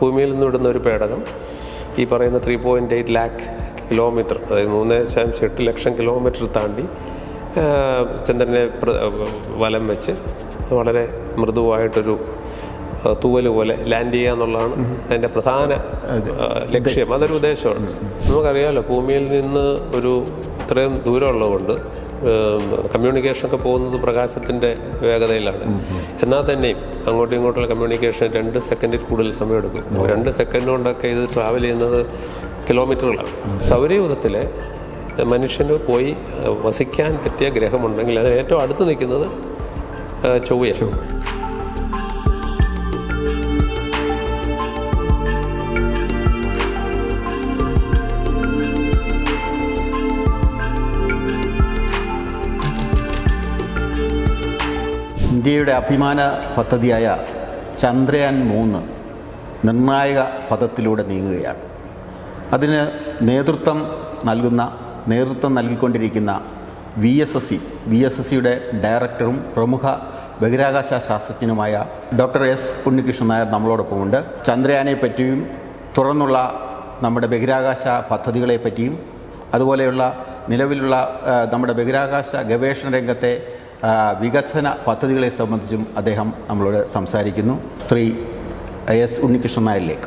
ഭൂമിയിൽ നിന്ന് വിടുന്ന ഒരു പേടകം ഈ പറയുന്ന three point eight lakh kilometre അതായത് മൂന്ന് ദശാംശം എട്ട് ലക്ഷം കിലോമീറ്റർ താണ്ടി ആ, ചന്ദ്രനെ പ്ര- വലം വെച്ച് വളരെ മൃദുവായിട്ടൊരു ആ, തൂവല് പോലെ ലാൻഡ് ചെയ്യുക എന്നുള്ളതാണ് അതിൻ്റെ പ്രധാന ആ, ലക്ഷ്യം അതൊരു ഉദ്ദേശമാണ് നമുക്കറിയാമല്ലോ ഭൂമിയിൽ നിന്ന് ഒരു ഇത്രയും ദൂരമുള്ളതുകൊണ്ട് കമ്മ്യൂണിക്കേഷൻ ഒക്കെ പോകുന്നത് പ്രകാശത്തിൻ്റെ വേഗതയിലാണ് എന്നാൽ തന്നെയും അങ്ങോട്ടും ഇങ്ങോട്ടുള്ള കമ്മ്യൂണിക്കേഷൻ രണ്ട് സെക്കൻഡിൽ കൂടുതൽ സമയം എടുക്കും രണ്ട് സെക്കൻഡ് കൊണ്ടൊക്കെ ഇത് ട്രാവൽ ചെയ്യുന്നത് കിലോമീറ്ററുകളാണ് സൗരയൂഥത്തിലെ മനുഷ്യന് പോയി ആ, വസിക്കാൻ പറ്റിയ ഗ്രഹമുണ്ടെങ്കിൽ അതിന് ഏറ്റവും അടുത്ത് നിൽക്കുന്നത് ആ, ചൊവ്വയാണ് ഇന്ത്യയുടെ അഭിമാന പദ്ധതിയായ ചന്ദ്രയാൻ മൂന്ന് നിർണായക പദത്തിലൂടെ നീങ്ങുകയാണ് അതിന് നേതൃത്വം നൽകുന്ന നേതൃത്വം നൽകിക്കൊണ്ടിരിക്കുന്ന V S S C V S S സിയുടെ ഡയറക്ടറും പ്രമുഖ ബഹിരാകാശ ശാസ്ത്രജ്ഞനുമായ ഡോക്ടർ എസ് ഉണ്ണികൃഷ്ണൻ നായർ നമ്മളോടൊപ്പമുണ്ട് ചന്ദ്രയാനെ പറ്റിയും തുടർന്നുള്ള നമ്മുടെ ബഹിരാകാശ പദ്ധതികളെ പറ്റിയും അതുപോലെയുള്ള നിലവിലുള്ള ആ, നമ്മുടെ ബഹിരാകാശ ഗവേഷണ രംഗത്തെ ആ, വികസന പദ്ധതികളെ സംബന്ധിച്ചും അദ്ദേഹം നമ്മളോട് സംസാരിക്കുന്നു ശ്രീ എസ് ഉണ്ണികൃഷ്ണൻ നായരിലേക്ക്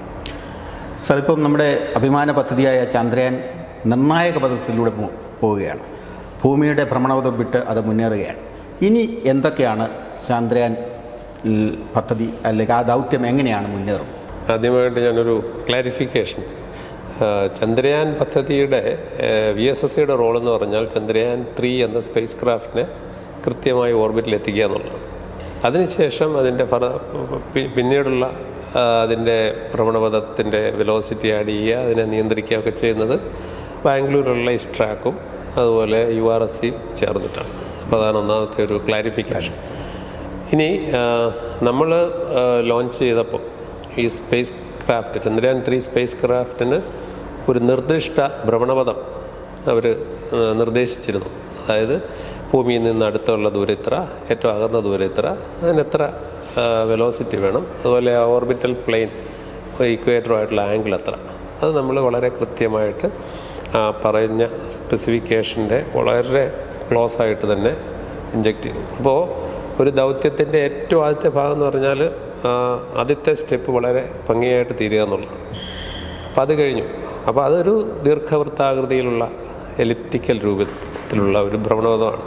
സാർ ഇപ്പം നമ്മുടെ അഭിമാന പദ്ധതിയായ ചന്ദ്രയാൻ നിർണായക പദത്തിലൂടെ പോ- പോവുകയാണ് ഭൂമിയുടെ ഭ്രമണപഥം വിട്ട് അത് മുന്നേറുകയാണ് ഇനി എന്തൊക്കെയാണ് ചന്ദ്രയാൻ ൽ പദ്ധതി അല്ലെങ്കിൽ ആ ദൗത്യം എങ്ങനെയാണ് മുന്നേറുന്നത് ആദ്യമായിട്ട് ഞാനൊരു ക്ലാരിഫിക്കേഷൻ ചന്ദ്രയാൻ പദ്ധതിയുടെ വി എസ് എസ് സിയുടെ റോൾ എന്ന് പറഞ്ഞാൽ ചന്ദ്രയാൻ ത്രീ എന്ന സ്പേസ് ക്രാഫ്റ്റിനെ കൃത്യമായി ഓർബിറ്റിൽ എത്തിക്കുക എന്നുള്ളതാണ് അതിനുശേഷം അതിൻ്റെ ഫല പി- പിന്നീടുള്ള ആ, അതിൻ്റെ ഭ്രമണപഥത്തിൻ്റെ വെലോസിറ്റി ആഡ് ചെയ്യുക അതിനെ നിയന്ത്രിക്കുകയൊക്കെ ചെയ്യുന്നത് ബാംഗ്ലൂരിലുള്ള ഇസ്ട്രാക്കും അതുപോലെ യു ആർ എസ് സിയും ചേർന്നിട്ടാണ് അപ്പോൾ അതാണ് ഒന്നാമത്തെ ഒരു ക്ലാരിഫിക്കേഷൻ ഇനി നമ്മൾ ലോഞ്ച് ചെയ്തപ്പോൾ ഈ spacecraft Chandrayaan three space ക്രാഫ്റ്റിന് ഒരു നിർദ്ദിഷ്ട ഭ്രമണപഥം അവർ നിർദ്ദേശിച്ചിരുന്നു അതായത് ഭൂമിയിൽ നിന്ന് അടുത്തുള്ള ദൂരം ഇത്ര ഏറ്റവും അകന്ന ദൂരം ഇത്ര അതിന് എത്ര വെലോസിറ്റി വേണം അതുപോലെ ഓർബിറ്റൽ പ്ലെയിൻ ഇക്വേറ്ററുമായിട്ടുള്ള ആംഗിൾ എത്ര അത് നമ്മൾ വളരെ കൃത്യമായിട്ട് ആ പറഞ്ഞ സ്പെസിഫിക്കേഷൻ്റെ വളരെ ക്ലോസ് ആയിട്ട് തന്നെ ഇഞ്ചെക്ട് ചെയ്തു അപ്പോൾ ഒരു ദൗത്യത്തിൻ്റെ ഏറ്റവും ആദ്യത്തെ ഭാഗം എന്ന് പറഞ്ഞാൽ ആ, ആദ്യത്തെ സ്റ്റെപ്പ് വളരെ ഭംഗിയായിട്ട് തീരുക എന്നുള്ളതാണ് അപ്പോൾ അത് കഴിഞ്ഞു അപ്പോൾ അതൊരു ദീർഘവൃത്താകൃതിയിലുള്ള എലിപ്റ്റിക്കൽ രൂപത്തിലുള്ള ഒരു ഭ്രമണപഥമാണ്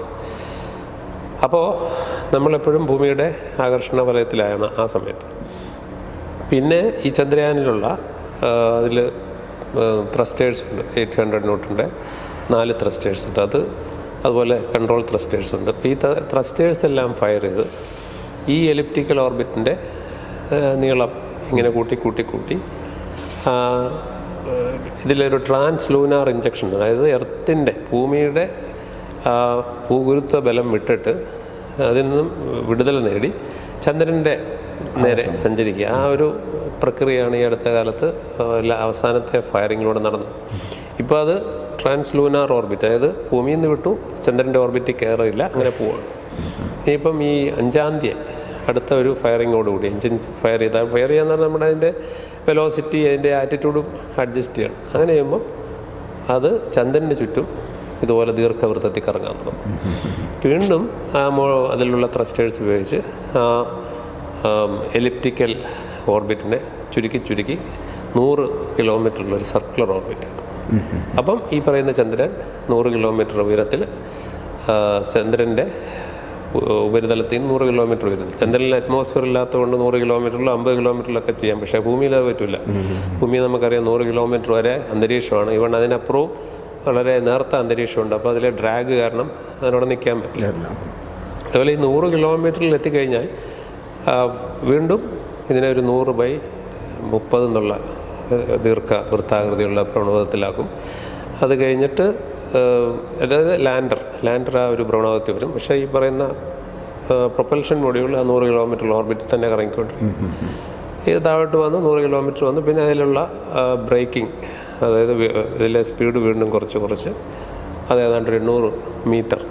അപ്പോൾ നമ്മളെപ്പോഴും ഭൂമിയുടെ ആകർഷണ വലയത്തിലാണ് ആ സമയത്ത് പിന്നെ ഈ ചന്ദ്രയാനിലുള്ള അതിൽ ത്രസ്റ്റേഴ്സ് ഉണ്ട് എയ്റ്റ് ഹൺഡ്രഡ് നോട്ടിൻ്റെ നാല് ത്രസ്റ്റേഴ്സ് ഉണ്ട് അത് അതുപോലെ കൺട്രോൾ ത്രസ്റ്റേഴ്സ് ഉണ്ട് അപ്പോൾ ഈ ത്രസ്റ്റേഴ്സ് എല്ലാം ഫയർ ചെയ്ത് ഈ എലിപ്റ്റിക്കൽ ഓർബിറ്റിൻ്റെ നീളം ഇങ്ങനെ കൂട്ടി കൂട്ടി കൂട്ടി ആ, ഏഹ്, ഇതിലൊരു ട്രാൻസ് ലൂനാർ ഇഞ്ചക്ഷൻ അതായത് എർത്തിൻ്റെ ഭൂമിയുടെ ആ, ഭൂഗുരുത്വ ബലം വിട്ടിട്ട് അതിൽ നിന്നും വിടുതൽ നേടി ചന്ദ്രൻ്റെ നേരെ സഞ്ചരിക്കുക ആ ഒരു പ്രക്രിയയാണ് ഈ അടുത്ത കാലത്ത് ആ, എല്ലാ- അവസാനത്തെ ഫയറിങ്ങിലൂടെ നടന്നത് ഇപ്പോൾ അത് ട്രാൻസ് ലൂനാർ ഓർബിറ്റ് അതായത് ഭൂമിയിൽ നിന്ന് വിട്ടു ചന്ദ്രൻ്റെ ഓർബിറ്റിൽ കയറില്ല അങ്ങനെ പോവാണ് ഇനിയിപ്പം ഈ അഞ്ചാം തീയതി അടുത്ത ഒരു ഫയറിങ്ങോടുകൂടി എഞ്ചിൻ ഫയർ ചെയ്താൽ ഫയർ ചെയ്യാന്ന് പറഞ്ഞാൽ നമ്മുടെ അതിൻ്റെ വെലോസിറ്റി അതിൻ്റെ ആറ്റിറ്റ്യൂഡും അഡ്ജസ്റ്റ് ചെയ്യണം അങ്ങനെ ചെയ്യുമ്പോൾ അത് ചന്ദ്രന് ചുറ്റും ഇതുപോലെ ദീർഘവൃത്തത്തിൽ കറങ്ങാൻ തുടങ്ങും വീണ്ടും ആ മോ അതിലുള്ള ത്രസ്റ്റേഴ്സ് ഉപയോഗിച്ച് ആ എലിപ്റ്റിക്കൽ ഓർബിറ്റിനെ ചുരുക്കി ചുരുക്കി നൂറ് കിലോമീറ്ററുള്ള ഒരു സർക്കുലർ ഓർബിറ്റ് അപ്പം ഈ പറയുന്ന ചന്ദ്രൻ നൂറ് കിലോമീറ്റർ ഉയരത്തിൽ ആ, ചന്ദ്രൻ്റെ ഉ- ഉപരിതലത്തിൽ നിന്ന് നൂറ് കിലോമീറ്റർ ഉയരത്തിൽ ചന്ദ്രനിൽ അറ്റ്മോസ്ഫിയർ ഇല്ലാത്തതുകൊണ്ട് നൂറ് കിലോമീറ്ററിലോ അമ്പത് കിലോമീറ്ററിലൊക്കെ ചെയ്യാം പക്ഷേ ഭൂമിയിൽ അത് പറ്റില്ല ഭൂമിയിൽ നമുക്കറിയാം നൂറ് കിലോമീറ്റർ വരെ അന്തരീക്ഷമാണ് ഇവൺ അതിനപ്പുറവും വളരെ നേർത്ത അന്തരീക്ഷമുണ്ട് അപ്പോൾ അതിലെ ഡ്രാഗ് കാരണം അതിനോട് നിൽക്കാൻ പറ്റില്ല അതുപോലെ ഈ നൂറ് കിലോമീറ്ററിൽ എത്തിക്കഴിഞ്ഞാൽ ആ, വീണ്ടും ഇതിനെ ഒരു നൂറ് ബൈ മുപ്പത് എന്നുള്ള ഏഹ്, ദീർഘ വൃത്താകൃതിയുള്ള ഭ്രമണപഥത്തിലാക്കും അത് കഴിഞ്ഞിട്ട് ഏഹ്, അതായത് ലാൻഡർ ലാൻഡർ ആ ഒരു ഭ്രമണപഥത്തിൽ വരും പക്ഷേ ഈ പറയുന്ന പ്രൊപ്പൽഷൻ മൊഡ്യൂൾ ആ നൂറ് കിലോമീറ്റർ ഓർബിറ്റിൽ തന്നെ കറങ്ങിക്കൊണ്ടിരിക്കും ഇത് താഴോട്ട് വന്ന് നൂറ് കിലോമീറ്റർ വന്ന് പിന്നെ അതിലുള്ള ബ്രേക്കിംഗ് അതായത് വി- ഇതിലെ സ്പീഡ് വീണ്ടും കുറച്ച് കുറച്ച് അത് ഏതാണ്ട് ഒരു എണ്ണൂറ് മീറ്റർ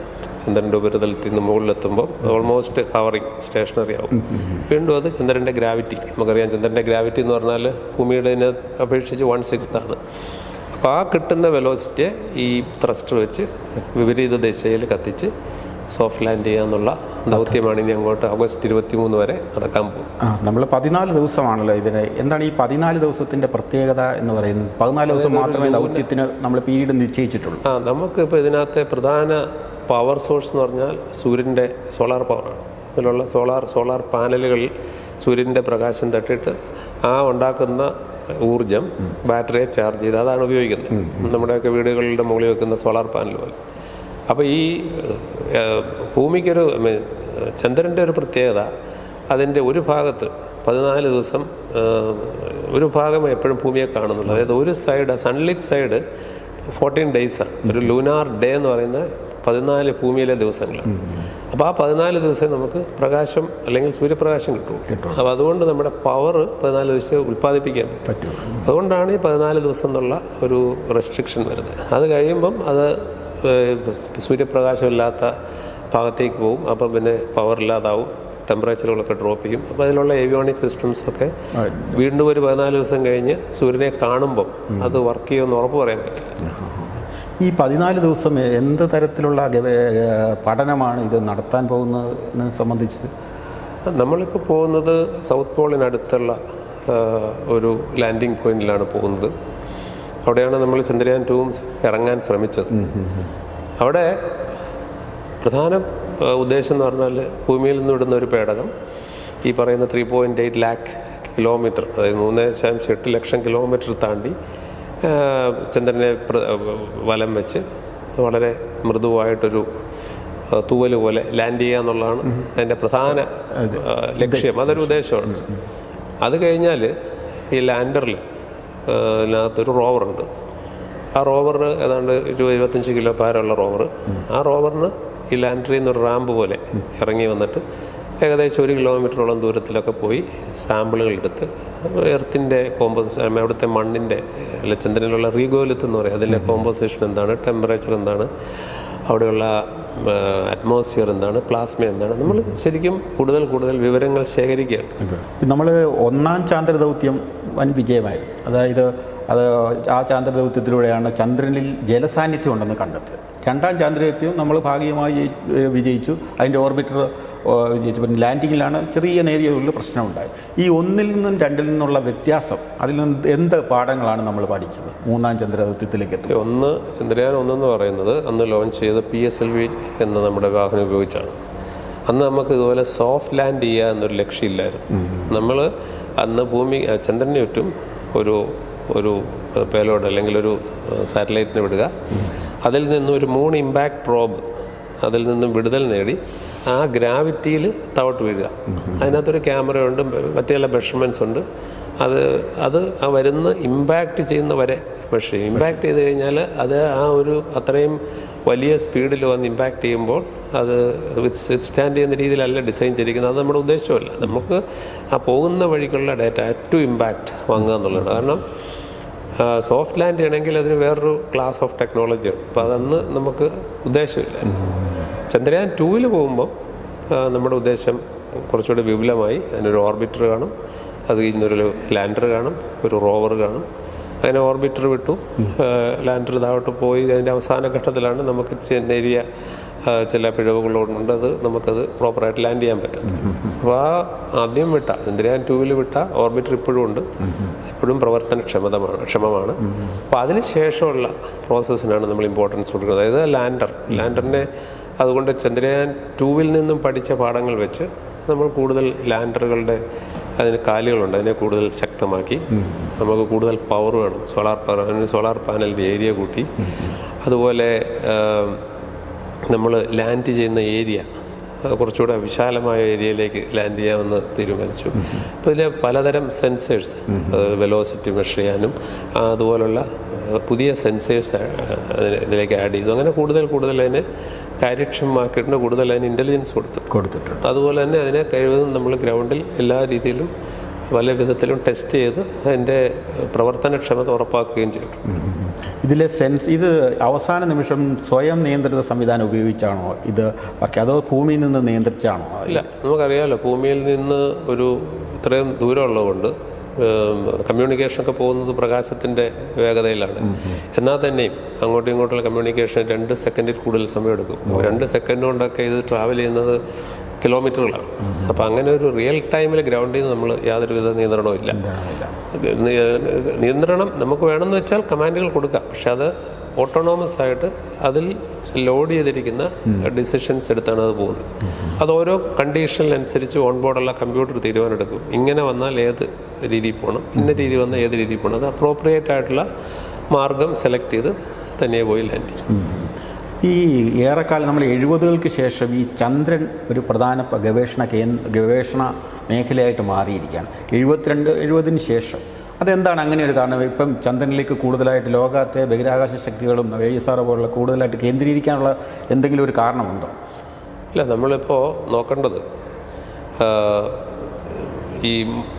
ചന്ദ്രൻ്റെ ഉപരിതലത്തിൽ നിന്ന് മുകളിലെത്തുമ്പോൾ ഓൾമോസ്റ്റ് ഹവറിങ് സ്റ്റേഷനറി ആവും വീണ്ടും അത് ചന്ദ്രൻ്റെ ഗ്രാവിറ്റി നമുക്കറിയാം ചന്ദ്രൻ്റെ ഗ്രാവിറ്റി എന്ന് പറഞ്ഞാൽ ഭൂമിയുടെ അപേക്ഷിച്ച് വൺ സിക്സ്ത് ആണ് അപ്പോൾ ആ കിട്ടുന്ന വെലോസിറ്റിയെ ഈ ത്രസ്റ്റർ വെച്ച് വിപരീത ദിശയിൽ കത്തിച്ച് സോഫ്റ്റ് ലാൻഡ് ചെയ്യുക എന്നുള്ള ദൗത്യമാണ് ഇനി അങ്ങോട്ട് ഓഗസ്റ്റ് ഇരുപത്തി മൂന്ന് വരെ നടക്കാൻ പോകും ആ നമ്മൾ പതിനാല് ദിവസമാണല്ലോ ഇതിന് എന്താണ് ഈ പതിനാല് ദിവസത്തിൻ്റെ പ്രത്യേകത എന്ന് പറയുന്നത് പതിനാല് ദിവസം മാത്രമേ ദൗത്യത്തിന് നമ്മൾ പീരീഡ് നിശ്ചയിച്ചിട്ടുള്ളൂ ആ നമുക്ക് ഇപ്പോൾ ഇതിനകത്തെ പ്രധാന പവർ സോഴ്സ് എന്ന് പറഞ്ഞാൽ സൂര്യൻ്റെ സോളാർ പവറാണ് അതിലുള്ള സോളാർ സോളാർ പാനലുകൾ സൂര്യൻ്റെ പ്രകാശം തട്ടിയിട്ട് ആ ഉണ്ടാക്കുന്ന ഊർജം ബാറ്ററിയെ ചാർജ് ചെയ്ത് അതാണ് ഉപയോഗിക്കുന്നത് നമ്മുടെയൊക്കെ വീടുകളുടെ മുകളിൽ വെക്കുന്ന സോളാർ പാനൽ പോലെ അപ്പോൾ ഈ ഏഹ്, ഭൂമിക്കൊരു I mean, ചന്ദ്രൻ്റെ ഒരു പ്രത്യേകത അതിൻ്റെ ഒരു ഭാഗത്ത് പതിനാല് ദിവസം ഏഹ്, ഒരു ഭാഗം എപ്പോഴും ഭൂമിയെ കാണുന്നുള്ളൂ അതായത് ഒരു സൈഡ് സൺലിറ്റ് സൈഡ് ഫോർട്ടീൻ ഡേയ്സാണ് ഒരു ലൂനാർ ഡേ എന്ന് പറയുന്ന പതിനാല് ഭൂമിയിലെ ദിവസങ്ങളാണ് അപ്പോൾ ആ പതിനാല് ദിവസം നമുക്ക് പ്രകാശം അല്ലെങ്കിൽ സൂര്യപ്രകാശം കിട്ടും അപ്പോൾ അതുകൊണ്ട് നമ്മുടെ പവർ പതിനാല് ദിവസം ഉൽപ്പാദിപ്പിക്കാൻ പറ്റും പറ്റുമോ അതുകൊണ്ടാണ് ഈ പതിനാല് ദിവസം എന്നുള്ള ഒരു റെസ്ട്രിക്ഷൻ വരുന്നത് അത് കഴിയുമ്പം അത് ഏഹ്, സൂര്യപ്രകാശം ഇല്ലാത്ത ഭാഗത്തേക്ക് പോകും അപ്പം പിന്നെ പവർ ഇല്ലാതാവും ടെമ്പറേച്ചറുകളൊക്കെ ഡ്രോപ്പ് ചെയ്യും അപ്പോൾ അതിലുള്ള ഏവിയോണിക് സിസ്റ്റംസ് ഒക്കെ വീണ്ടും ഒരു പതിനാല് ദിവസം കഴിഞ്ഞ് സൂര്യനെ കാണുമ്പം അത് വർക്ക് ചെയ്യുമെന്ന് ഉറപ്പ് പറയാൻ പറ്റില്ല ഈ പതിനാല് ദിവസം എന്ത് തരത്തിലുള്ള ഗവേ- ഏഹ് പഠനമാണ് ഇത് നടത്താൻ പോകുന്നതിനെ സംബന്ധിച്ച് നമ്മളിപ്പോൾ പോകുന്നത് സൗത്ത് പോളിനടുത്തുള്ള ആ, ഒരു ലാൻഡിംഗ് പോയിന്റിലാണ് പോകുന്നത് അവിടെയാണ് നമ്മൾ ചന്ദ്രയാൻ ടൂം ഇറങ്ങാൻ ശ്രമിച്ചത് അവിടെ പ്രധാന ആ, ഉദ്ദേശം എന്ന് പറഞ്ഞാൽ ഭൂമിയിൽ നിന്ന് വിടുന്ന ഒരു പേടകം ഈ പറയുന്ന three point eight lakh kilometre അതായത് മൂന്ന് ദശാംശം എട്ട് ലക്ഷം കിലോമീറ്റർ താണ്ടി ആ, ചന്ദ്രനെ പ്ര- വലം വെച്ച് വളരെ മൃദുവായിട്ടൊരു ആ, തൂവല് പോലെ ലാൻഡ് ചെയ്യുക എന്നുള്ളതാണ് അതിൻ്റെ പ്രധാന ആ, ലക്ഷ്യം അതൊരു ഉദ്ദേശമാണ് അത് കഴിഞ്ഞാൽ ഈ ലാൻഡറിൽ ഇതിനകത്തൊരു റോവറുണ്ട് ആ റോവറിന് ഏതാണ്ട് ഇരുപത് ഇരുപത്തഞ്ച് കിലോ ഭാരമുള്ള റോവർ ആ റോവറിന് ഈ ലാൻഡറിൽ നിന്നൊരു റാമ്പ് പോലെ ഇറങ്ങി വന്നിട്ട് ഏകദേശം ഒരു കിലോമീറ്ററോളം ദൂരത്തിലൊക്കെ പോയി സാമ്പിളുകൾ എടുത്ത് എർത്തിൻ്റെ കോമ്പോസിഷൻ അവിടുത്തെ മണ്ണിൻ്റെ അല്ല ചന്ദ്രനിലുള്ള റീഗോലിത്ത് എന്ന് പറയും അതിൻ്റെ കോമ്പോസിഷൻ എന്താണ് ടെമ്പറേച്ചർ എന്താണ് അവിടെയുള്ള അറ്റ്മോസ്ഫിയർ എന്താണ് പ്ലാസ്മ എന്താണ് നമ്മൾ ശരിക്കും കൂടുതൽ കൂടുതൽ വിവരങ്ങൾ ശേഖരിക്കുകയാണ് നമ്മൾ ഒന്നാം ചാന്ദ്ര ദൗത്യം വൻ വിജയമായിരുന്നു അതായത് അത് ആ ചാന്ദ്ര ദൗത്യത്തിലൂടെയാണ് ചന്ദ്രനിൽ ജലസാന്നിധ്യം ഉണ്ടെന്ന് കണ്ടെത്തിയത് രണ്ടാം ചാന്ദ്ര ദൗത്യം നമ്മൾ ഭാഗികമായി ജയി- ഏഹ് വിജയിച്ചു അതിൻ്റെ ഓർബിറ്റർ വിജയിച്ചു പിന്നെ ലാൻഡിങ്ങിലാണ് ചെറിയ നേരിയ പ്രശ്നമുണ്ടായി ഈ ഒന്നിൽ നിന്നും രണ്ടിൽ നിന്നുള്ള വ്യത്യാസം അതിൽ നിന്ന് എന്ത് പാഠങ്ങളാണ് നമ്മൾ പഠിച്ചത് മൂന്നാം ചന്ദ്ര ദൗത്യത്തിലേക്ക് എത്തും ഒന്ന് ചന്ദ്രയാൻ ഒന്നെന്ന് പറയുന്നത് അന്ന് ലോഞ്ച് ചെയ്ത പി എസ് എൽ വി എന്ന നമ്മുടെ വാഹനം ഉപയോഗിച്ചാണ് അന്ന് നമുക്ക് ഇതുപോലെ സോഫ്റ്റ് ലാൻഡ് ചെയ്യുക എന്നൊരു ലക്ഷ്യമില്ലായിരുന്നു നമ്മൾ അന്ന് ഭൂമി ആ, ചന്ദ്രന് ചുറ്റും ഒരു ഒരു പേലോഡ് അല്ലെങ്കിൽ ഒരു സാറ്റലൈറ്റിനെ വിടുക അതിൽ നിന്നും ഒരു മൂൺ ഇമ്പാക്ട് പ്രോബ് അതിൽ നിന്നും വിടുതൽ നേടി ആ ഗ്രാവിറ്റിയിൽ താവോട്ട് വീഴുക അതിനകത്തൊരു ക്യാമറയുണ്ട് മറ്റു ചില മെഷർമെൻറ്റ്സ് ഉണ്ട് അത് അത് ആ വരുന്ന ഇമ്പാക്റ്റ് ചെയ്യുന്ന വരെ മെഷർ ചെയ്യും ഇമ്പാക്റ്റ് ചെയ്ത് കഴിഞ്ഞാൽ അത് ആ ഒരു അത്രയും വലിയ സ്പീഡിൽ വന്ന് ഇമ്പാക്റ്റ് ചെയ്യുമ്പോൾ അത് വിത്ത് സ്റ്റാൻഡ് ചെയ്യുന്ന രീതിയിലല്ല ഡിസൈൻ ചെയ്തിരിക്കുന്നത് അത് നമ്മുടെ ഉദ്ദേശമല്ല നമുക്ക് ആ പോകുന്ന വഴിക്കുള്ള ഡാറ്റ ടു ഇമ്പാക്റ്റ് വാങ്ങുക എന്നുള്ളതാണ് കാരണം സോഫ്റ്റ് ലാൻഡ് ചെയ്യണമെങ്കിൽ അതിന് വേറൊരു ക്ലാസ് ഓഫ് ടെക്നോളജിയാണ് അപ്പോൾ അതന്ന് നമുക്ക് ഉദ്ദേശമില്ല ചന്ദ്രയാൻ ടൂവിൽ പോകുമ്പോൾ നമ്മുടെ ഉദ്ദേശം കുറച്ചുകൂടി വിപുലമായി അതിനൊരു ഓർബിറ്റർ കാണും അത് കഴിഞ്ഞൊരു ലാൻഡർ കാണും ഒരു റോവർ കാണും അങ്ങനെ ഓർബിറ്റർ വിട്ടു ലാൻഡർ താഴോട്ട് പോയി അതിൻ്റെ അവസാന ഘട്ടത്തിലാണ് നമുക്ക് ചെ- നേരിയ ആ, ചില പിഴവുകളുണ്ട് അത് നമുക്കത് പ്രോപ്പറായിട്ട് ലാൻഡ് ചെയ്യാൻ പറ്റും അപ്പോൾ ആ ആദ്യം വിട്ട ചന്ദ്രയാൻ ടൂവിൽ വിട്ട ഓർബിറ്റർ ഇപ്പോഴും ഉണ്ട് ഇപ്പോഴും പ്രവർത്തനക്ഷമതമാണ് ക്ഷമമാണ് അപ്പോൾ അതിന് ശേഷമുള്ള പ്രോസസ്സിനാണ് നമ്മൾ ഇമ്പോർട്ടൻസ് കൊടുക്കുന്നത് അതായത് ലാൻഡർ ലാൻഡറിനെ അതുകൊണ്ട് ചന്ദ്രയാൻ ടൂവിൽ നിന്നും പഠിച്ച പാഠങ്ങൾ വെച്ച് നമ്മൾ കൂടുതൽ ലാൻഡറുകളുടെ അതിന് കാലുകളുണ്ട് അതിനെ കൂടുതൽ ശക്തമാക്കി നമുക്ക് കൂടുതൽ പവർ വേണം സോളാർ പവർ അതിന് സോളാർ പാനലിൻ്റെ ഏരിയ കൂട്ടി അതുപോലെ നമ്മൾ ലാൻഡ് ചെയ്യുന്ന ഏരിയ അത് കുറച്ചുകൂടെ വിശാലമായ ഏരിയയിലേക്ക് ലാൻഡ് ചെയ്യാമെന്ന് തീരുമാനിച്ചു അപ്പോൾ ഇതിൽ പലതരം സെൻസേഴ്സ് വെലോസിറ്റി മെഷർ ചെയ്യാനും ആ, അതുപോലുള്ള ആ, പുതിയ സെൻസേഴ്സ് അതിന് ഇതിലേക്ക് ആഡ് ചെയ്തു അങ്ങനെ കൂടുതൽ കൂടുതൽ അതിനെ കാര്യക്ഷമമാക്കിയിട്ടുണ്ട് കൂടുതൽ അതിന് ഇൻ്റലിജൻസ് കൊടുത്തു കൊടുത്തിട്ടുണ്ട് അതുപോലെ തന്നെ അതിനെ കഴിവതും നമ്മൾ ഗ്രൗണ്ടിൽ എല്ലാ രീതിയിലും പല വിധത്തിലും ടെസ്റ്റ് ചെയ്ത് അതിൻ്റെ പ്രവർത്തനക്ഷമത ഉറപ്പാക്കുകയും ചെയ്തു ഇതിലെ സെൻസ് ഇത് അവസാന നിമിഷം സ്വയം നിയന്ത്രിത സംവിധാനം ഉപയോഗിച്ചാണോ ഇത് വർക്ക് അതോ ഭൂമിയിൽ നിന്ന് നിയന്ത്രിച്ചാണോ ഇല്ല നമുക്കറിയാമല്ലോ ഭൂമിയിൽ നിന്ന് ഒരു ഇത്രയും ദൂരമുള്ളതുകൊണ്ട് കമ്മ്യൂണിക്കേഷനൊക്കെ പോകുന്നത് പ്രകാശത്തിൻ്റെ വേഗതയിലാണ് എന്നാൽ തന്നെയും അങ്ങോട്ടും ഇങ്ങോട്ടുള്ള കമ്മ്യൂണിക്കേഷൻ രണ്ട് സെക്കൻഡിൽ കൂടുതൽ സമയമെടുക്കും രണ്ട് സെക്കൻഡ് കൊണ്ടൊക്കെ ഇത് ട്രാവൽ ചെയ്യുന്നത് കിലോമീറ്ററുകളാണ് അപ്പോൾ അങ്ങനെ ഒരു റിയൽ ടൈമിൽ ഗ്രൗണ്ടിൽ നിന്ന് നമ്മൾ യാതൊരുവിധ നിയന്ത്രണവും ഇല്ല നി- നിയന്ത്രണം നമുക്ക് വേണമെന്ന് വെച്ചാൽ കമാൻഡുകൾ കൊടുക്കാം പക്ഷെ അത് ഓട്ടോണോമസ് ആയിട്ട് അതിൽ ലോഡ് ചെയ്തിരിക്കുന്ന ഡിസിഷൻസ് എടുത്താണ് അത് പോകുന്നത് അത് ഓരോ കണ്ടീഷനിലനുസരിച്ച് ഓൺ ബോർഡുള്ള കമ്പ്യൂട്ടർ തീരുമാനമെടുക്കും ഇങ്ങനെ വന്നാൽ ഏത് രീതിയിൽ പോകണം ഇന്ന രീതി വന്നാൽ ഏത് രീതിയിൽ പോകണം അത് അപ്രോപ്രിയേറ്റ് ആയിട്ടുള്ള മാർഗം സെലക്ട് ചെയ്ത് തന്നെ പോയി ലാൻഡ് ചെയ്യും ഈ ഏറെക്കാലം നമ്മൾ എഴുപതുകൾക്ക് ശേഷം ഈ ചന്ദ്രൻ ഒരു പ്രധാന പ- ഗവേഷണ കേന്ദ്ര ഗവേഷണ മേഖലയായിട്ട് മാറിയിരിക്കുകയാണ് എഴുപത്തിരണ്ട് എഴുപതിന് ശേഷം അതെന്താണ് അങ്ങനെ ഒരു കാരണം ഇപ്പം ചന്ദ്രനിലേക്ക് കൂടുതലായിട്ട് ലോകത്തെ ബഹിരാകാശ ശക്തികളും ഐ എസ് ആർ പോലുള്ള കൂടുതലായിട്ട് കേന്ദ്രീകരിക്കാനുള്ള എന്തെങ്കിലും ഒരു കാരണമുണ്ടോ ഇല്ല നമ്മളിപ്പോൾ നോക്കേണ്ടത് ആ, ഈ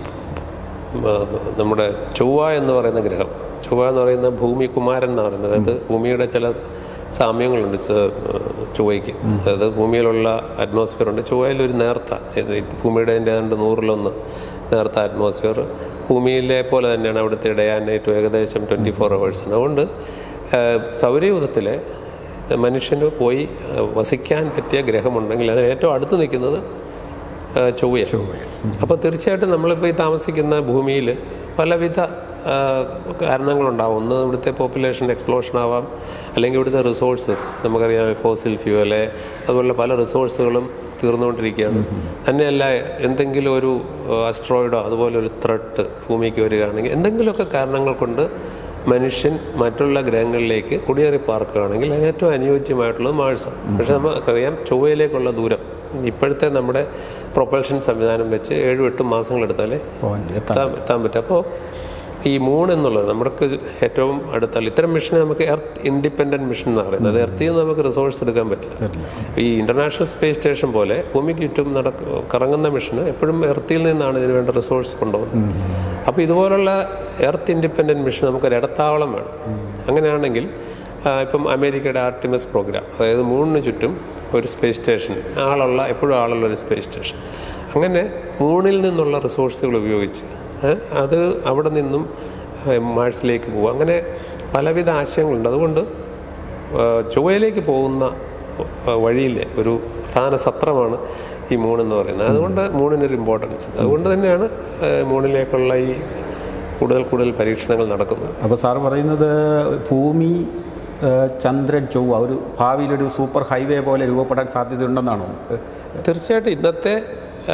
ആ, നമ്മുടെ ചൊവ്വ എന്ന് പറയുന്ന ഗ്രഹം ചൊവ്വ എന്ന് പറയുന്ന ഭൂമി കുമാരൻ എന്ന് പറയുന്നത് അതായത് ഭൂമിയുടെ ചില സാമ്യങ്ങളുണ്ട് ച- ചൊവ്വയ്ക്ക് അതായത് ഭൂമിയിലുള്ള അറ്റ്മോസ്ഫിയർ ഉണ്ട് ചൊവ്വയിൽ ഒരു നേർത്ത ഇത് ഈ ഭൂമിയുടെ അതിൻ്റെ ഏതാണ്ട് നൂറിലൊന്ന് നേർത്ത അറ്റ്മോസ്ഫിയർ ഭൂമിയിലെ പോലെ തന്നെയാണ് അവിടുത്തെ ഡേ ആൻഡ് നൈറ്റും ഏകദേശം ട്വൻറ്റി ഫോർ അവേഴ്സ് അതുകൊണ്ട് ആ, സൗരയൂഥത്തിലെ മനുഷ്യന് പോയി ആ, വസിക്കാൻ പറ്റിയ ഗ്രഹമുണ്ടെങ്കിൽ അതിന് ഏറ്റവും അടുത്ത് നിൽക്കുന്നത് ആ, ചൊവ്വയാണ് അപ്പോൾ തീർച്ചയായിട്ടും നമ്മളിപ്പോൾ ഈ താമസിക്കുന്ന ഭൂമിയിൽ പലവിധ ആ, കാരണങ്ങളുണ്ടാവും ഒന്ന് ഇവിടുത്തെ പോപ്പുലേഷൻ എക്സ്പ്ലോഷൻ ആവാം അല്ലെങ്കിൽ ഇവിടുത്തെ റിസോഴ്സസ് നമുക്കറിയാം ഫോസിൽ ഫ്യൂവല് അതുപോലുള്ള പല റിസോഴ്സുകളും തീർന്നുകൊണ്ടിരിക്കുകയാണ് തന്നെയല്ല എന്തെങ്കിലും ഒരു അസ്ട്രോയിഡോ അതുപോലെ ഒരു ത്രട്ട് ഭൂമിക്ക് വരികയാണെങ്കിൽ എന്തെങ്കിലുമൊക്കെ കാരണങ്ങൾ കൊണ്ട് മനുഷ്യൻ മറ്റുള്ള ഗ്രഹങ്ങളിലേക്ക് കുടിയേറി പാർക്കുകയാണെങ്കിൽ അതിന് ഏറ്റവും അനുയോജ്യമായിട്ടുള്ളത് മാഴ്സാണ് പക്ഷെ നമുക്കറിയാം ചൊവ്വയിലേക്കുള്ള ദൂരം ഇപ്പോഴത്തെ നമ്മുടെ പ്രൊപ്പൽഷൻ സംവിധാനം വെച്ച് ഏഴും എട്ടും മാസങ്ങളെടുത്താലേ പോകാൻ എത്താൻ എത്താൻ എത്താൻ പറ്റും അപ്പോൾ ഈ മൂൺ എന്നുള്ളത് നമുക്ക് ഏറ്റവും അടുത്തുള്ള ഇത്തരം മിഷനെ നമുക്ക് എർത്ത് ഇൻഡിപെൻഡൻറ്റ് മിഷൻ എന്ന് പറയുന്നത് അത് എർത്തിൽ നിന്ന് നമുക്ക് റിസോഴ്സ് എടുക്കാൻ പറ്റില്ല ഈ ഇന്റർനാഷണൽ സ്പേസ് സ്റ്റേഷൻ പോലെ ഭൂമിക്ക് ചുറ്റും നടക്ക കറങ്ങുന്ന മിഷന് എപ്പോഴും എർത്തിൽ നിന്നാണ് ഇതിന് വേണ്ട റിസോഴ്സ് കൊണ്ടുപോകുന്നത് അപ്പോൾ ഇതുപോലുള്ള എർത്ത് ഇൻഡിപെൻഡൻറ്റ് മിഷൻ നമുക്കൊരു ഇടത്താവളം വേണം അങ്ങനെയാണെങ്കിൽ ആ, ഇപ്പം അമേരിക്കയുടെ ആർട്ടിമസ് പ്രോഗ്രാം അതായത് മൂണിന് ചുറ്റും ഒരു സ്പേസ് സ്റ്റേഷൻ ആളുള്ള എപ്പോഴും ആളുള്ള ഒരു സ്പേസ് സ്റ്റേഷൻ അങ്ങനെ മൂണിൽ നിന്നുള്ള റിസോഴ്സുകൾ ഉപയോഗിച്ച് ഏ, അത് അവിടെ നിന്നും ഏ, മാഴ്സിലേക്ക് പോകും അങ്ങനെ പലവിധ ആശയങ്ങളുണ്ട് അതുകൊണ്ട് ആ, ചൊവ്വയിലേക്ക് പോകുന്ന ആ, വഴിയിലെ ഒരു പ്രധാന സത്രമാണ് ഈ മൂണെന്ന് പറയുന്നത് അതുകൊണ്ട് മൂണിനൊരു ഇമ്പോർട്ടൻസ് ഉണ്ട് അതുകൊണ്ട് തന്നെയാണ് ആ, മൂണിലേക്കുള്ള ഈ കൂടുതൽ കൂടുതൽ പരീക്ഷണങ്ങൾ നടക്കുന്നത് അപ്പോൾ സാർ പറയുന്നത് ഭൂമി ഏഹ്, ചന്ദ്രൻ ചൊവ്വ ഒരു ഭാവിയിലൊരു സൂപ്പർ ഹൈവേ പോലെ രൂപപ്പെടാൻ സാധ്യതയുണ്ടെന്നാണോ തീർച്ചയായിട്ടും ഇന്നത്തെ ആ,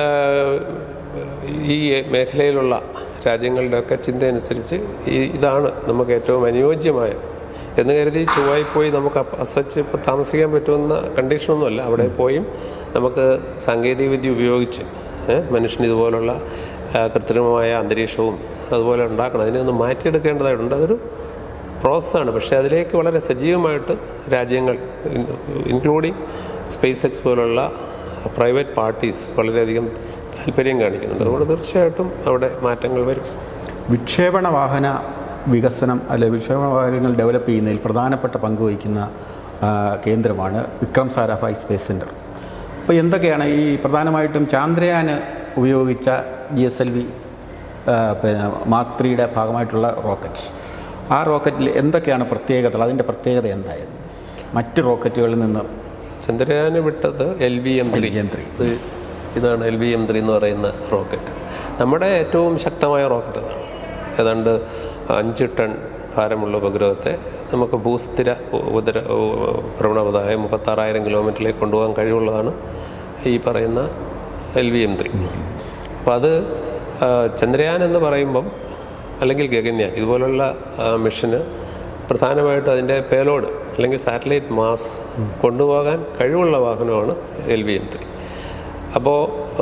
ഈ മേഖലയിലുള്ള രാജ്യങ്ങളുടെയൊക്കെ ചിന്തയനുസരിച്ച് ഈ ഇതാണ് നമുക്ക് ഏറ്റവും അനുയോജ്യമായ എന്ന് കരുതി ചൊവ്വായി പോയി നമുക്ക് അസച്ച് ഇപ്പോൾ താമസിക്കാൻ പറ്റുമെന്ന കണ്ടീഷനൊന്നുമല്ല അവിടെ പോയും നമുക്ക് സാങ്കേതികവിദ്യ ഉപയോഗിച്ച് ഏ, മനുഷ്യന് ഇതുപോലുള്ള ആ, കൃത്രിമമായ അന്തരീക്ഷവും അതുപോലെ ഉണ്ടാക്കണം അതിനെ ഒന്ന് മാറ്റിയെടുക്കേണ്ടതായിട്ടുണ്ട് അതൊരു പ്രോസസ്സാണ് പക്ഷേ അതിലേക്ക് വളരെ സജീവമായിട്ട് രാജ്യങ്ങൾ ഇൻക്ലൂഡിങ് സ്പേസ് എക്സ് പോലുള്ള പ്രൈവറ്റ് പാർട്ടീസ് വളരെയധികം താല്പര്യം കാണിക്കുന്നുണ്ട് അതുകൊണ്ട് തീർച്ചയായിട്ടും അവിടെ മാറ്റങ്ങൾ വരും വിക്ഷേപണ വാഹന വികസനം അല്ലെ വിക്ഷേപണ വാഹനങ്ങൾ ഡെവലപ്പ് ചെയ്യുന്നതിൽ പ്രധാനപ്പെട്ട പങ്ക് വഹിക്കുന്ന ആ, കേന്ദ്രമാണ് വിക്രം സാരാഭായ് സ്പേസ് സെൻറ്റർ അപ്പോൾ എന്തൊക്കെയാണ് ഈ പ്രധാനമായിട്ടും ചാന്ദ്രയാന് ഉപയോഗിച്ച ജി എസ് എൽ വി പിന്നെ മാർക്ക് ത്രീയുടെ ഭാഗമായിട്ടുള്ള റോക്കറ്റ് ആ റോക്കറ്റിൽ എന്തൊക്കെയാണ് പ്രത്യേകതകൾ അതിൻ്റെ പ്രത്യേകത എന്തായിരുന്നു മറ്റ് റോക്കറ്റുകളിൽ നിന്ന് ചന്ദ്രയാന് വിട്ടത് L V M three LVM-3. ഇത് ഇതാണ് എൽ വി എം ത്രീ എന്ന് പറയുന്ന റോക്കറ്റ് നമ്മുടെ ഏറ്റവും ശക്തമായ റോക്കറ്റ് അതാണ് ഏതാണ്ട് അഞ്ച് ടൺ ഭാരമുള്ള ഉപഗ്രഹത്തെ നമുക്ക് ഭൂസ്ഥിര ഉപദ്ര ഭ്രമണപഥമായ മുപ്പത്താറായിരം കിലോമീറ്ററിലേക്ക് കൊണ്ടുപോകാൻ കഴിവുള്ളതാണ് ഈ പറയുന്ന എൽ വി എം ത്രീ അപ്പോൾ അത് ആ, ചന്ദ്രയാൻ എന്ന് പറയുമ്പം അല്ലെങ്കിൽ ഗഗൻയാൻ ഇതുപോലുള്ള ആ, മിഷന് പ്രധാനമായിട്ടും അതിൻ്റെ പേലോഡ് അല്ലെങ്കിൽ സാറ്റലൈറ്റ് മാസ് കൊണ്ടുപോകാൻ കഴിവുള്ള വാഹനമാണ് എൽ വി എം ത്രീ അപ്പോൾ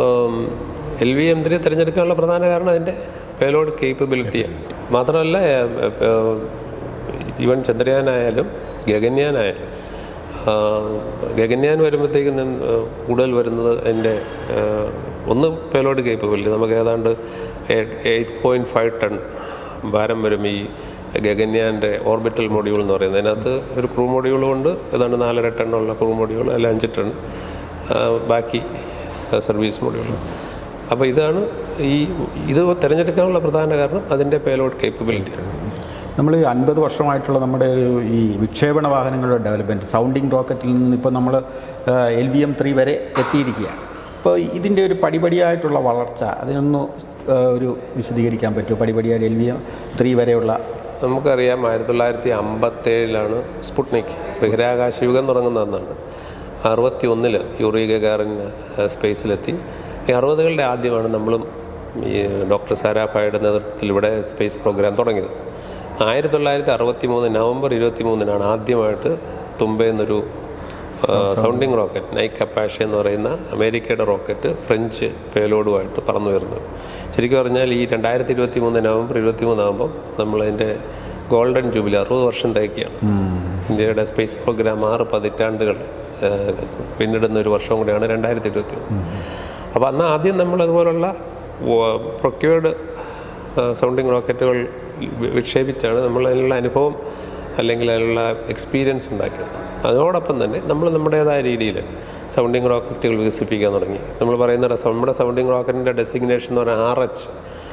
എൽ വി എം ത്രീ തിരഞ്ഞെടുക്കാനുള്ള പ്രധാന കാരണം അതിൻ്റെ പേലോഡ് കേപ്പബിലിറ്റിയാണ് മാത്രമല്ല ഈവൻ ചന്ദ്രയാനായാലും ഗഗൻയാനായാലും ആ, ഗഗൻയാൻ വരുമ്പോഴത്തേക്കും നം- ആ, കൂടുതൽ വരുന്നത് അതിൻ്റെ ആ, ഒന്ന് പേലോഡ് കേപ്പബിലിറ്റി നമുക്ക് ഏതാണ്ട് എയ്റ്റ് പോയിൻറ്റ് ഫൈവ് ടൺ ഭാരം വരും ഈ ഗഗന്യാൻ്റെ ഓർബിറ്റൽ മൊഡ്യൂൾ എന്ന് പറയുന്നത് അതിനകത്ത് ഒരു ക്രൂ മൊഡ്യൂളും ഉണ്ട് ഏതാണ്ട് നാലര ടണ്ണുള്ള ക്രൂ മൊഡ്യൂൾ അല്ല അഞ്ച് ടൺ ആ, ബാക്കി സർവീസ് മൊഡ്യൂൾ അപ്പോൾ ഇതാണ് ഈ ഇത് തിരഞ്ഞെടുക്കാനുള്ള പ്രധാന കാരണം അതിൻ്റെ പേലോഡ് കേപ്പബിലിറ്റിയാണ് നമ്മൾ അൻപത് വർഷമായിട്ടുള്ള നമ്മുടെ ഒരു ഈ വിക്ഷേപണ വാഹനങ്ങളുടെ ഡെവലപ്മെൻറ്റ് സൗണ്ടിങ് റോക്കറ്റിൽ നിന്ന് ഇപ്പോൾ നമ്മൾ എൽ വി എം ത്രീ വരെ എത്തിയിരിക്കുകയാണ് അപ്പോൾ ഇതിൻ്റെ ഒരു പടിപടിയായിട്ടുള്ള വളർച്ച അതിനൊന്ന് ആ, ഒരു വിശദീകരിക്കാൻ പറ്റുമോ പടിപടിയായിട്ട് എൽ വി എം ത്രീ വരെയുള്ള നമുക്കറിയാം ആയിരത്തി തൊള്ളായിരത്തി അമ്പത്തേഴിലാണ് സ്പുട്നിക് ബഹിരാകാശ യുഗം തുടങ്ങുന്ന അന്നാണ് അറുപത്തി ഒന്നില് യൂറി ഗഗാറിൻ സ്പേസിലെത്തി ഈ അറുപതുകളുടെ ആദ്യമാണ് നമ്മളും ഈ ഡോക്ടർ സാരാഭായുടെ നേതൃത്വത്തിൽ ഇവിടെ സ്പേസ് പ്രോഗ്രാം തുടങ്ങിയത് ആയിരത്തി തൊള്ളായിരത്തി അറുപത്തി മൂന്ന് നവംബർ ഇരുപത്തി മൂന്നിനാണ് ആദ്യമായിട്ട് തുമ്പയെന്നൊരു സൗണ്ടിങ് റോക്കറ്റ് നൈക്ക് അപ്പാഷ എന്ന് പറയുന്ന അമേരിക്കയുടെ റോക്കറ്റ് ഫ്രഞ്ച് പേലോഡുമായിട്ട് പറന്നു വരുന്നത് ശരിക്കും പറഞ്ഞാൽ ഈ രണ്ടായിരത്തി ഇരുപത്തി മൂന്ന് നവംബർ ഇരുപത്തി മൂന്നാകുമ്പം നമ്മളതിൻ്റെ ഗോൾഡൻ ജൂബിലി അറുപത് വർഷം തികയ്ക്കുകയാണ് ഇന്ത്യയുടെ സ്പേസ് പ്രോഗ്രാം ആറ് പതിറ്റാണ്ടുകൾ ആ, പിന്നിടുന്ന ഒരു വർഷം കൂടിയാണ് രണ്ടായിരത്തി ഇരുപത്തി മൂന്ന് അപ്പോൾ അന്ന് ആദ്യം നമ്മൾ അതുപോലുള്ള പ്രൊക്യൂർഡ് സൗണ്ടിങ് റോക്കറ്റുകൾ വി- വിക്ഷേപിച്ചാണ് നമ്മൾ അതിനുള്ള അനുഭവം അല്ലെങ്കിൽ അതിനുള്ള എക്സ്പീരിയൻസ് ഉണ്ടാക്കിയത് അതോടൊപ്പം തന്നെ നമ്മൾ നമ്മുടേതായ രീതിയിൽ സൗണ്ടിങ് റോക്കറ്റുകൾ വികസിപ്പിക്കാൻ തുടങ്ങി നമ്മൾ പറയുന്ന റ- നമ്മുടെ സൗണ്ടിങ് റോക്കറ്റിൻ്റെ ഡെസിഗ്നേഷൻ എന്ന് പറഞ്ഞാൽ ആർ എച്ച്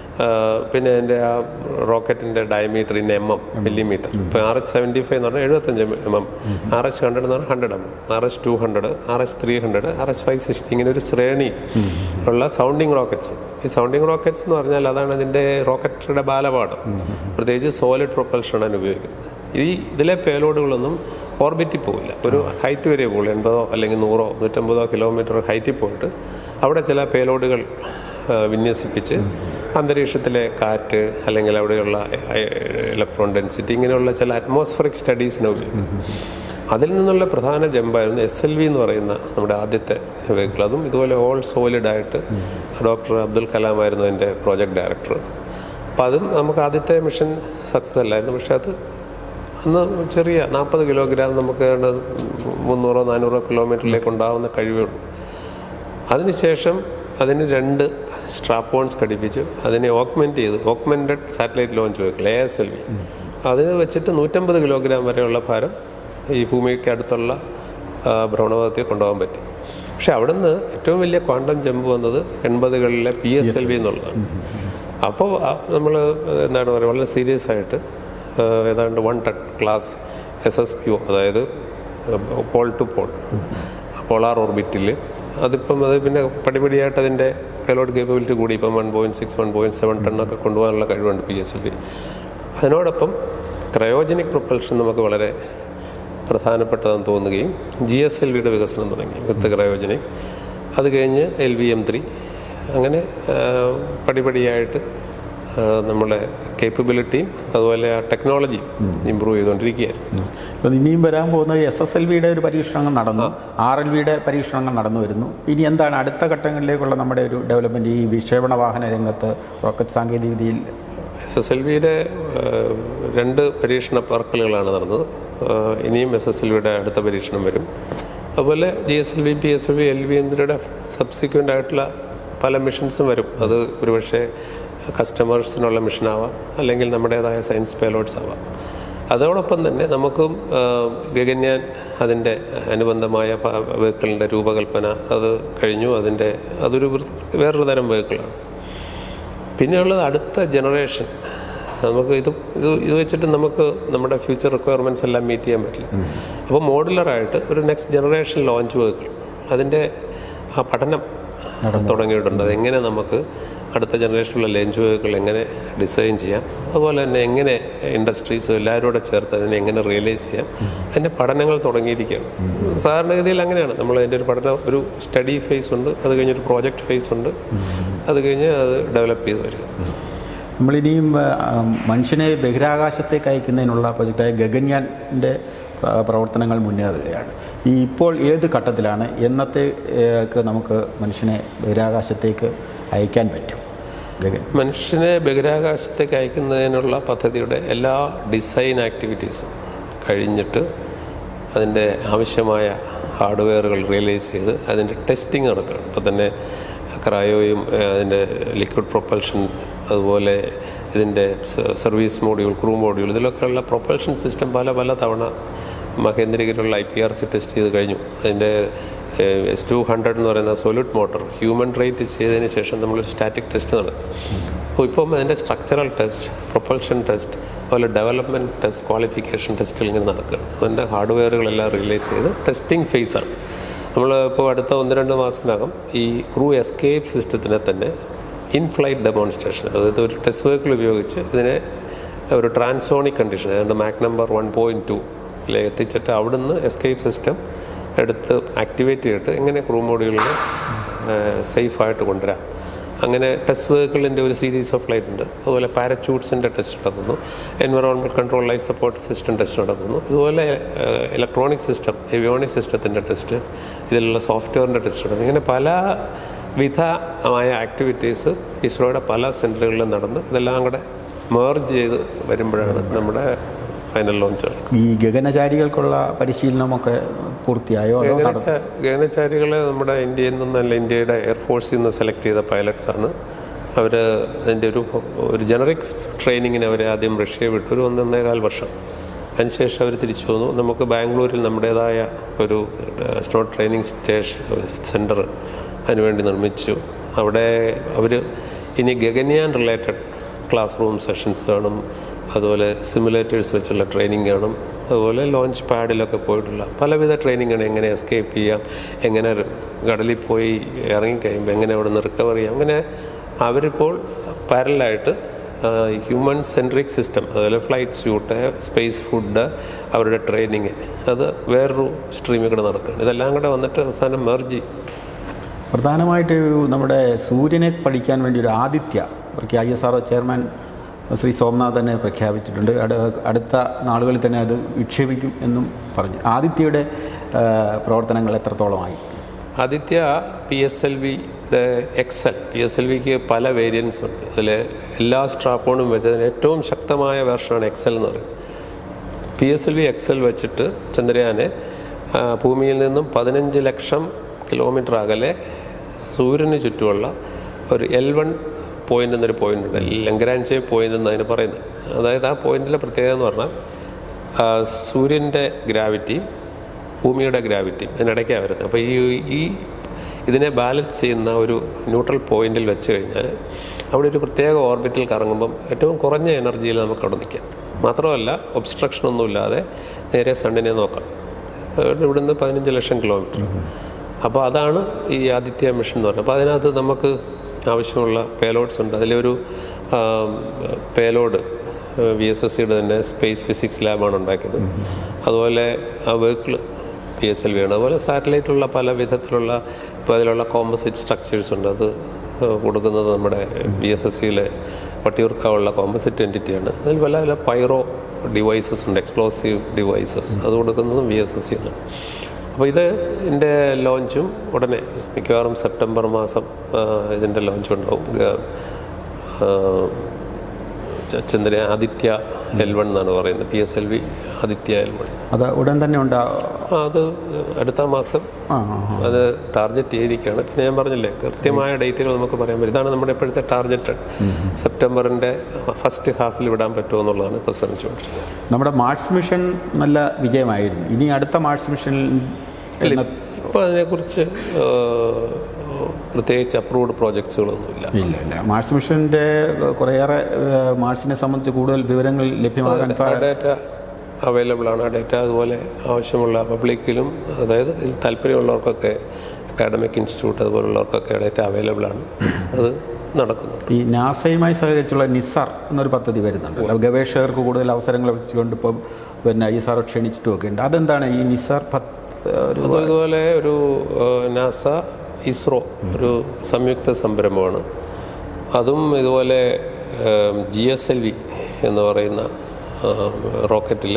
പിന്നെ അതിൻ്റെ ആ റോക്കറ്റിൻ്റെ diameter in M M millimetre ഇപ്പോൾ ആർ എച്ച് സെവൻറ്റി ഫൈവ് എന്ന് പറഞ്ഞാൽ എഴുപത്തഞ്ച് M M R H hundred എന്ന് പറഞ്ഞാൽ hundred M M R H two hundred R H three hundred R H five sixty ഇങ്ങനെ ഒരു ശ്രേണി ഉള്ള സൗണ്ടിങ് റോക്കറ്റ്സ് ഈ സൗണ്ടിങ് റോക്കറ്റ്സ് എന്ന് പറഞ്ഞാൽ അതാണ് അതിൻ്റെ റോക്കറ്റിയുടെ ബാലപാഠം പ്രത്യേകിച്ച് സോളിഡ് പ്രൊപ്പൽഷനാണ് ഉപയോഗിക്കുന്നത് ഈ ഇതിലെ പേലോഡുകളൊന്നും ഓർബിറ്റിൽ പോവില്ല ഒരു ഹൈറ്റ് വരെ പോകുള്ളൂ എൺപതോ അല്ലെങ്കിൽ നൂറോ നൂറ്റമ്പതോ കിലോമീറ്റർ ഹൈറ്റിൽ പോയിട്ട് അവിടെ ചില പേലോഡുകൾ ആ, വിന്യസിപ്പിച്ച് അന്തരീക്ഷത്തിലെ കാറ്റ് അല്ലെങ്കിൽ അവിടെയുള്ള ഇലക്ട്രോൺ ഡെൻസിറ്റി ഇങ്ങനെയുള്ള ചില അറ്റ്മോസ്ഫറിക് സ്റ്റഡീസിനെ ഉപയോഗിക്കും അതിൽ നിന്നുള്ള പ്രധാന ജമ്പായിരുന്നു എസ് എൽ വി എന്ന് പറയുന്ന നമ്മുടെ ആദ്യത്തെ വെഹിക്കിൾ അതും ഇതുപോലെ ഓൾ സോളിഡ് ആയിട്ട് ഡോക്ടർ അബ്ദുൽ കലാം ആയിരുന്നു എൻ്റെ പ്രോജക്റ്റ് ഡയറക്ടർ അപ്പോൾ അതും നമുക്ക് ആദ്യത്തെ മിഷൻ സക്സസ് അല്ലായിരുന്നു പക്ഷെ അത് അന്ന് ചെറിയ നാൽപ്പത് കിലോഗ്രാം നമുക്ക് ഏതാണ്ട് മുന്നൂറോ നാനൂറോ കിലോമീറ്ററിലേക്ക് ഉണ്ടാവുന്ന കഴിവേ ഉള്ളൂ അതിനുശേഷം അതിന് രണ്ട് സ്ട്രാപ്പോൺസ് ഘടിപ്പിച്ചു അതിനെ ഓക്മെൻറ്റ് ചെയ്ത് augmented satellite launch vehicle A S L V അത് വെച്ചിട്ട് നൂറ്റമ്പത് കിലോഗ്രാം വരെയുള്ള ഭാരം ഈ ഭൂമിക്ക് അടുത്തുള്ള ആ, ഭ്രമണപഥത്തിൽ കൊണ്ടുപോകാൻ പറ്റി പക്ഷെ അവിടുന്ന് ഏറ്റവും വലിയ ക്വാണ്ടം ജമ്പ് വന്നത് എൺപതുകളിലെ പി എസ് എൽ വി എന്നുള്ളതാണ് അപ്പോൾ നമ്മൾ എന്താണ് പറയുക വളരെ സീരിയസ് ആയിട്ട് ആ, ഏതാണ്ട് one ton class S S P O അതായത് പോൾ ടു പോൾ പോളാർ ഓർബിറ്റിൽ അതിപ്പം അത് പിന്നെ പടിപടിയായിട്ട് അതിൻ്റെ പേലോഡ് കേപ്പബിലിറ്റി കൂടി ഇപ്പം one point six one point seven ടണ്ണൊക്കെ കൊണ്ടുപോകാനുള്ള കഴിവുണ്ട് പി എസ് എൽ വി അതിനോടൊപ്പം ക്രയോജനിക് പ്രൊപ്പൽഷൻ നമുക്ക് വളരെ പ്രധാനപ്പെട്ടതെന്ന് തോന്നുകയും ജി എസ് എൽ വിയുടെ വികസനം തുടങ്ങി വിത്ത് ക്രയോജനിക് അത് കഴിഞ്ഞ് എൽ വി എം ത്രീ അങ്ങനെ ആ, പടിപടിയായിട്ട് ആ, നമ്മുടെ കേപ്പബിലിറ്റിയും അതുപോലെ ആ ടെക്നോളജി ഇമ്പ്രൂവ് ചെയ്തുകൊണ്ടിരിക്കുകയായിരുന്നു ഇപ്പം ഇനിയും വരാൻ പോകുന്ന എസ് എസ് എൽ വിയുടെ ഒരു പരീക്ഷണങ്ങൾ നടന്നു ആർ എൽ വിയുടെ പരീക്ഷണങ്ങൾ നടന്നു വരുന്നു ഇനി എന്താണ് അടുത്ത ഘട്ടങ്ങളിലേക്കുള്ള നമ്മുടെ ഒരു ഡെവലപ്മെൻറ്റ് ഈ വിക്ഷേപണ വാഹന രംഗത്ത് റോക്കറ്റ് സാങ്കേതികവിദ്യയിൽ എസ് എസ് എൽ വിയുടെ രണ്ട് പരീക്ഷണ പറക്കലുകളാണ് നടന്നത് ആ, ഇനിയും എസ് എസ് എൽ വിയുടെ അടുത്ത പരീക്ഷണം വരും അതുപോലെ G S L V P S L V L V എന്നിവയുടെ സബ്സിക്വൻ്റ് ആയിട്ടുള്ള പല മിഷൻസും വരും അത് ഒരുപക്ഷെ കസ്റ്റമേഴ്സിനുള്ള മിഷനാവാം അല്ലെങ്കിൽ നമ്മുടേതായ സയൻസ് പേലോഡ്സ് ആവാം അതോടൊപ്പം തന്നെ നമുക്കും ആ, ഗഗൻയാൻ അതിൻ്റെ അനുബന്ധമായ വെഹിക്കിളിൻ്റെ രൂപകൽപ്പന അത് കഴിഞ്ഞു അതിൻ്റെ അതൊരു വൃ- വേറൊരു തരം വെഹിക്കിളാണ് പിന്നെയുള്ളത് അടുത്ത ജനറേഷൻ നമുക്ക് ഇത് ഇത് ഇത് വെച്ചിട്ട് നമുക്ക് നമ്മുടെ ഫ്യൂച്ചർ റിക്വയർമെൻറ്റ്സ് എല്ലാം മീറ്റ് ചെയ്യാൻ പറ്റില്ല അപ്പോൾ മോഡുലറായിട്ട് ഒരു നെക്സ്റ്റ് ജനറേഷൻ ലോഞ്ച് വെഹിക്കിൾ അതിൻ്റെ ആ പഠനം തുടങ്ങിയിട്ടുണ്ട് അതെങ്ങനെ നമുക്ക് അടുത്ത ജനറേഷനിലുള്ള ലോഞ്ച് വെഹിക്കിൾ എങ്ങനെ ഡിസൈൻ ചെയ്യാം അതുപോലെ തന്നെ എങ്ങനെ ഇൻഡസ്ട്രീസും എല്ലാവരും കൂടെ ചേർത്ത് അതിനെ എങ്ങനെ റിയലൈസ് ചെയ്യാം അതിൻ്റെ പഠനങ്ങൾ തുടങ്ങിയിരിക്കുകയാണ് സാധാരണഗതിയിൽ അങ്ങനെയാണ് നമ്മൾ അതിൻ്റെ ഒരു പഠനം ഒരു സ്റ്റഡി ഫേസ് ഉണ്ട് അത് കഴിഞ്ഞൊരു പ്രോജക്റ്റ് ഫേസ് ഉണ്ട് അത് കഴിഞ്ഞ് അത് ഡെവലപ്പ് ചെയ്ത് വരിക നമ്മളിനിയും ആ, മനുഷ്യനെ ബഹിരാകാശത്തേക്ക് അയക്കുന്നതിനുള്ള പ്രൊജക്റ്റായ ഗഗൻയാൻ്റെ പ്ര- പ്രവർത്തനങ്ങൾ മുന്നേറുകയാണ് ഈ ഇപ്പോൾ ഏത് ഘട്ടത്തിലാണ് എന്നത്തേക്ക് നമുക്ക് മനുഷ്യനെ ബഹിരാകാശത്തേക്ക് അയക്കാൻ പറ്റും ഗഗൻ മനുഷ്യനെ ബഹിരാകാശത്തേക്ക് അയക്കുന്നതിനുള്ള പദ്ധതിയുടെ എല്ലാ ഡിസൈൻ ആക്ടിവിറ്റീസും കഴിഞ്ഞിട്ട് അതിൻ്റെ ആവശ്യമായ ഹാർഡ്വെയറുകൾ റിയലൈസ് ചെയ്ത് അതിൻ്റെ ടെസ്റ്റിംഗ് നടക്കുകയാണ് ഇപ്പം തന്നെ ക്രയോയും ഏഹ്, അതിൻ്റെ ലിക്വിഡ് പ്രൊപ്പൽഷൻ അതുപോലെ ഇതിൻ്റെ സർവീസ് മോഡ്യൂൾ ക്രൂ മോഡ്യൂൾ ഇതിലൊക്കെയുള്ള പ്രൊപ്പൽഷൻ സിസ്റ്റം പല പല തവണ മഹേന്ദ്രഗിരിയുള്ള I P R C test ചെയ്ത് കഴിഞ്ഞു അതിൻ്റെ എസ് ടു ഹൺഡ്രഡ് എന്ന് പറയുന്ന സൊല്യൂട്ട് മോട്ടർ ഹ്യൂമൻ റേറ്റ് ചെയ്തതിന് ശേഷം നമ്മൾ സ്റ്റാറ്റിക് ടെസ്റ്റ് നടത്തും അപ്പോൾ ഇപ്പം അതിൻ്റെ സ്ട്രക്ചറൽ ടെസ്റ്റ് പ്രൊപ്പൽഷൻ ടെസ്റ്റ് അതുപോലെ ഡെവലപ്മെൻറ്റ് ടെസ്റ്റ് ക്വാളിഫിക്കേഷൻ ടെസ്റ്റുകൾ ഇങ്ങനെ നടക്കുകയാണ് അതിൻ്റെ ഹാർഡ്വെയറുകളെല്ലാം റിലീസ് ചെയ്ത് ടെസ്റ്റിംഗ് ഫേസാണ് നമ്മൾ ഇപ്പോൾ അടുത്ത ഒന്ന് രണ്ട് മാസത്തിനകം ഈ ക്രൂ എസ്കേപ്പ് സിസ്റ്റത്തിനെ തന്നെ ഇൻ ഫ്ലൈറ്റ് ഡെമോൺസ്ട്രേഷൻ അതായത് ഒരു ടെസ്റ്റ് വെഹിക്കിൾ ഉപയോഗിച്ച് ഇതിനെ ഒരു ട്രാൻസോണിക് കണ്ടീഷൻ അതുകൊണ്ട് Mach number one point two എത്തിച്ചിട്ട് അവിടുന്ന് എസ്കേപ്പ് സിസ്റ്റം എടുത്ത് ആക്ടിവേറ്റ് ചെയ്തിട്ട് എങ്ങനെ ക്രൂ മോഡ്യൂളിനെ സേഫായിട്ട് കൊണ്ടുവരാം അങ്ങനെ ടെസ്റ്റ് വെഹിക്കിളിൻ്റെ ഒരു സീരീസ് ഓഫ് ഫ്ലൈറ്റ് ഉണ്ട് അതുപോലെ പാരച്യൂട്ട്സിൻ്റെ ടെസ്റ്റ് നടക്കുന്നു environment control life support system test നടക്കുന്നു ഇതുപോലെ ഇലക്ട്രോണിക് സിസ്റ്റം എവിയോണിക് സിസ്റ്റത്തിൻ്റെ ടെസ്റ്റ് ഇതിലുള്ള സോഫ്റ്റ്വെയറിൻ്റെ ടെസ്റ്റ് നടക്കുന്നു ഇങ്ങനെ പല വിധമായ ആക്ടിവിറ്റീസ് ഇസ്രോയുടെ പല സെൻറ്ററുകളിലും നടന്ന് ഇതെല്ലാം കൂടെ മേർജ് ചെയ്ത് വരുമ്പോഴാണ് നമ്മുടെ ഫൈനൽ ലോഞ്ച് നടക്കുന്നത് ഈ ഗഗനചാരികൾക്കുള്ള പരിശീലനമൊക്കെ പൂർത്തിയായോ അതോ തട- ഗഗനചാ- ഗഗനചാരികളെ നമ്മുടെ ഇന്ത്യയിൽ നിന്നല്ല ഇന്ത്യയുടെ എയർഫോഴ്സിൽ നിന്ന് സെലക്ട് ചെയ്ത പൈലറ്റ്സ് ആണ് അവർ അതിൻ്റെ ഒരു ഒരു ജനറിക് ട്രെയിനിങ്ങിന് അവരെ ആദ്യം റഷ്യ വിട്ടു ഒരു ഒന്നൊന്നേകാൽ വർഷം അതിനുശേഷം അവർ തിരിച്ചു വന്നു നമുക്ക് ബാംഗ്ലൂരിൽ നമ്മുടേതായ ഒരു സ്നോ ട്രെയിനിങ് സ്റ്റേഷൻ സെൻറ്റർ അതിനുവേണ്ടി നിർമ്മിച്ചു അവിടെ അവർ ഇനി Gaganyaan related classroom sessions കാണും അതുപോലെ സിമുലേറ്റേഴ്സ് വെച്ചുള്ള ട്രെയിനിങ് കാണും അതുപോലെ ലോഞ്ച് പാഡിലൊക്കെ പോയിട്ടുള്ള പലവിധ ട്രെയിനിങ്ങാണ് എങ്ങനെ എസ്കേപ്പ് ചെയ്യാം എങ്ങനെ റി- കടലിൽ പോയി ഇറങ്ങിക്കഴിയുമ്പോൾ എങ്ങനെ അവിടെ നിന്ന് റിക്കവർ ചെയ്യാം അങ്ങനെ അവരിപ്പോൾ പാരലായിട്ട് ഹ്യൂമൻ സെൻട്രിക് സിസ്റ്റം അതുപോലെ ഫ്ലൈറ്റ് സ്യൂട്ട് സ്പേസ് ഫുഡ് അവരുടെ ട്രെയിനിങ് അത് വേറൊരു സ്ട്രീമിൽ കൂടെ നടക്കുകയാണ് ഇതെല്ലാം കൂടെ വന്നിട്ട് അവസാനം മെർജി പ്രധാനമായിട്ട് ഒരു നമ്മുടെ സൂര്യനെ പഠിക്കാൻ വേണ്ടി ഒരു Aditya I S R chairman Shri Somnath തന്നെ പ്രഖ്യാപിച്ചിട്ടുണ്ട് അട- അടുത്ത നാളുകളിൽ തന്നെ അത് വിക്ഷേപിക്കും എന്നും പറഞ്ഞു ആദിത്യയുടെ ആ, പ്രവർത്തനങ്ങൾ എത്രത്തോളമായി ആദിത്യ പി എസ് എൽ വിയുടെ എക്സൽ പി എസ് എൽ വിക്ക് പല വേരിയൻസ് ഉണ്ട് അതിൽ എല്ലാ സ്ട്രാപ്പോണും വെച്ചതിന് ഏറ്റവും ശക്തമായ വേർഷനാണ് എക്സൽ എന്ന് പറയുന്നത് P S L V XL വെച്ചിട്ട് ചന്ദ്രയാനെ ആ, ഭൂമിയിൽ നിന്നും പതിനഞ്ച് ലക്ഷം കിലോമീറ്റർ അകലെ സൂര്യന് ചുറ്റുമുള്ള ഒരു എൽ വൺ പോയിന്റ് എന്നൊരു പോയിന്റ് ഉണ്ട് ലങ്കരാഞ്ചെ പോയിന്റ് എന്ന് അതിന് പറയുന്നത് അതായത് ആ പോയിന്റിലെ പ്രത്യേകത എന്ന് പറഞ്ഞാൽ ആ, സൂര്യൻ്റെ ഗ്രാവിറ്റിയും ഭൂമിയുടെ ഗ്രാവിറ്റിയും ഇതിനിടയ്ക്കാണ് വരുന്നത് അപ്പോൾ ഈ ഈ ഇതിനെ ബാലൻസ് ചെയ്യുന്ന ഒരു ന്യൂട്രൽ പോയിന്റിൽ വെച്ച് കഴിഞ്ഞാൽ അവിടെ ഒരു പ്രത്യേക ഓർബിറ്റിൽ കറങ്ങുമ്പം ഏറ്റവും കുറഞ്ഞ എനർജിയിൽ നമുക്ക് അവിടെ നിൽക്കാം മാത്രമല്ല ഒബ്സ്ട്രക്ഷൻ ഒന്നുമില്ലാതെ നേരെ സണ്ണിനെ നോക്കാം അതുകൊണ്ട് ഇവിടുന്ന് പതിനഞ്ച് ലക്ഷം കിലോമീറ്റർ അപ്പോൾ അതാണ് ഈ ആദിത്യ മിഷൻ എന്ന് പറയുന്നത് അപ്പോൾ അതിനകത്ത് നമുക്ക് ആവശ്യമുള്ള പേലോഡ്സ് ഉണ്ട് അതിലൊരു പേലോഡ് വി എസ് എസ് സിയുടെ തന്നെ സ്പേസ് ഫിസിക്സ് ലാബാണ് ഉണ്ടാക്കിയത് അതുപോലെ ആ vehicle P S L V ആണ് അതുപോലെ സാറ്റലൈറ്റുള്ള പല വിധത്തിലുള്ള ഇപ്പോൾ അതിലുള്ള കോമ്പസിറ്റ് സ്ട്രക്ചേഴ്സ് ഉണ്ട് അത് ഏഹ്, കൊടുക്കുന്നത് നമ്മുടെ ബി എസ് എസ് സിയിലെ വട്ടിയൂർക്കാവുള്ള കോമ്പസിറ്റ് എൻറ്റിറ്റിയാണ് അതിൽ പല പല പൈറോ ഡിവൈസസ് ഉണ്ട് എക്സ്പ്ലോസീവ് ഡിവൈസസ് അത് കൊടുക്കുന്നതും ബി എസ് എസ് സി എന്നാണ് അപ്പോൾ ഇത് ഇതിൻ്റെ ലോഞ്ചും ഉടനെ മിക്കവാറും സെപ്റ്റംബർ മാസം ആ, ഇതിൻ്റെ ലോഞ്ച് ഉണ്ടാവും ഗ- ആ, ച- ചന്ദ്ര ആദിത്യ എൽ വൺ എന്നാണ് പറയുന്നത് P S L V Aditya L one അത് ഉടൻ തന്നെ ഉണ്ടാ അത് അടുത്ത മാസം ആ ആ, ആ. അത് ടാർഗറ്റ് ചെയ്തിരിക്കുകയാണ് പിന്നെ ഞാൻ പറഞ്ഞില്ലേ കൃത്യമായ ഡേറ്റുകൾ നമുക്ക് പറയാൻ പറ്റും ഇതാണ് നമ്മുടെ ഇപ്പോഴത്തെ ടാർഗറ്റ് സെപ്റ്റംബറിൻ്റെ ഫസ്റ്റ് ഹാഫിൽ വിടാൻ പറ്റുമോ എന്നുള്ളതാണ് ഇപ്പോൾ ശ്രമിച്ചുകൊണ്ടിരിക്കുന്നത് നമ്മുടെ മാർസ് മിഷൻ നല്ല വിജയമായിരുന്നു ഇനി അടുത്ത മാർസ് മിഷനിൽ എന്ന- ഇപ്പോൾ അതിനെക്കുറിച്ച് ആ, പ്രത്യേകിച്ച് അപ്രൂവ്ഡ് പ്രോജക്ട്സുകളൊന്നുമില്ല ഇല്ല ഇല്ല മാർസ് മിഷൻ്റെ കുറേയേറെ ഏഹ്, മാർസിനെ സംബന്ധിച്ച് കൂടുതൽ വിവരങ്ങൾ ലഭ്യമാകാൻ ആ ഡേറ്റ അവൈലബിൾ ആണ് ആ ഡേറ്റ അതുപോലെ ആവശ്യമുള്ള പബ്ലിക്കിലും അതായത് ഇതിൽ താല്പര്യമുള്ളവർക്കൊക്കെ അക്കാഡമിക് ഇൻസ്റ്റിറ്റ്യൂട്ട് അതുപോലുള്ളവർക്കൊക്കെ ഡേറ്റ അവൈലബിൾ ആണ് അത് നടക്കുന്നു ഈ നാസയുമായി സഹകരിച്ചുള്ള നിസാർ എന്നൊരു പദ്ധതി വരുന്നുണ്ട് അത് ഗവേഷകർക്ക് കൂടുതൽ അവസരങ്ങൾ വെച്ചുകൊണ്ട് ഇപ്പോൾ പിന്നെ ഈ സാർ ക്ഷണിച്ചിട്ടും ഒക്കെ ഉണ്ട് അതെന്താണ് ഈ നിസാർ പത്ത് ഒരു അത് ഇതുപോലെ ഒരു ആ, നാസ ഇസ്രോ ഒരു സംയുക്ത സംരംഭമാണ് അതും ഇതുപോലെ ജി എസ് എൽ വി എന്ന് പറയുന്ന റോക്കറ്റിൽ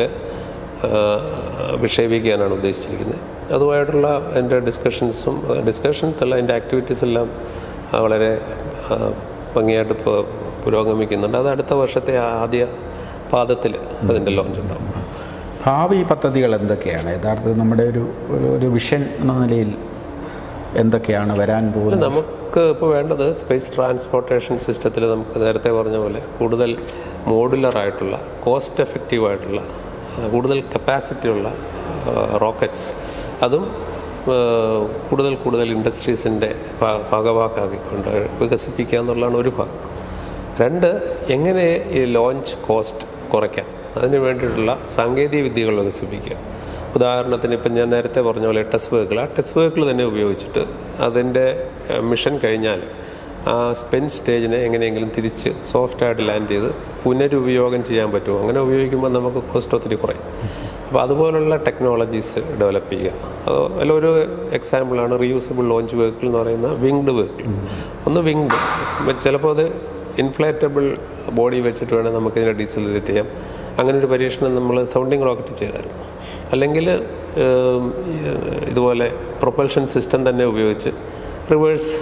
വിക്ഷേപിക്കാനാണ് ഉദ്ദേശിച്ചിരിക്കുന്നത് അതുമായിട്ടുള്ള അതിൻ്റെ ഡിസ്കഷൻസും ഡിസ്കഷൻസ് അല്ല അതിൻ്റെ ആക്ടിവിറ്റീസ് എല്ലാം ആ, വളരെ ആ, ഭംഗിയായിട്ട് ഇപ്പോൾ പുരോഗമിക്കുന്നുണ്ട് അത് അടുത്ത വർഷത്തെ ആദ്യ പാദത്തിൽ അതിൻ്റെ ലോഞ്ച് ഉണ്ടാവും ഭാവി പദ്ധതികൾ എന്തൊക്കെയാണ് യഥാർത്ഥത്തിൽ നമ്മുടെ ഒരു ഒരു ഒരു വിഷൻ എന്ന നിലയിൽ എന്തൊക്കെയാണ് വരാൻ പോകുന്നത് നമുക്ക് നമുക്ക് ഇപ്പോൾ വേണ്ടത് സ്പേസ് ട്രാൻസ്പോർട്ടേഷൻ സിസ്റ്റത്തിൽ നമുക്ക് നേരത്തെ പറഞ്ഞ പോലെ കൂടുതൽ മോഡുലർ ആയിട്ടുള്ള കോസ്റ്റ് എഫക്റ്റീവ് ആയിട്ടുള്ള ആ, കൂടുതൽ കപ്പാസിറ്റി ഉള്ള റോക്കറ്റ്സ് അതും ആ, കൂടുതൽ കൂടുതൽ ഇൻഡസ്ട്രീസിൻ്റെ ഭാഗഭാക്കാക്കിക്കൊണ്ട് വികസിപ്പിക്കുക എന്നുള്ളതാണ് ഒരു ഭാഗം രണ്ട് എങ്ങനെ ഈ ലോഞ്ച് കോസ്റ്റ് കുറയ്ക്കാം അതിന് വേണ്ടിയിട്ടുള്ള സാങ്കേതിക വിദ്യകൾ വികസിപ്പിക്കുക ഉദാഹരണത്തിന് ഇപ്പം ഞാൻ നേരത്തെ പറഞ്ഞ പോലെ ടെസ്റ്റ് വെഹിക്കിൾ ആ ടെസ്റ്റ് വെഹിക്കിൾ തന്നെ ഉപയോഗിച്ചിട്ട് അതിൻ്റെ മിഷൻ കഴിഞ്ഞാൽ ആ സ്പെൻ സ്റ്റേജിനെ എങ്ങനെയെങ്കിലും തിരിച്ച് സോഫ്റ്റായിട്ട് ലാൻഡ് ചെയ്ത് പുനരുപയോഗം ചെയ്യാൻ പറ്റുമോ അങ്ങനെ ഉപയോഗിക്കുമ്പോൾ നമുക്ക് കോസ്റ്റ് ഒത്തിരി കുറയും അപ്പോൾ അതുപോലുള്ള ടെക്നോളജീസ് ഡെവലപ്പ് ചെയ്യുക അത് അതിലൊരു എക്സാമ്പിളാണ് റീയൂസബിൾ ലോഞ്ച് വെഹിക്കിൾ എന്ന് പറയുന്ന വിങ്ഡ് വെഹിക്കിൾ ഒന്ന് വിങ്ഡ് ചിലപ്പോൾ അത് ഇൻഫ്ലേറ്റബിൾ ബോഡി വെച്ചിട്ട് വേണേൽ നമുക്കിതിനെ ഡീസലറേറ്റ് ചെയ്യാം അങ്ങനെ ഒരു പരീക്ഷണം നമ്മൾ സൗണ്ടിങ് റോക്കറ്റ് ചെയ്തായിരുന്നു അല്ലെങ്കിൽ ഏം, ഇതുപോലെ പ്രൊപ്പൽഷൻ സിസ്റ്റം തന്നെ ഉപയോഗിച്ച് റിവേഴ്സ്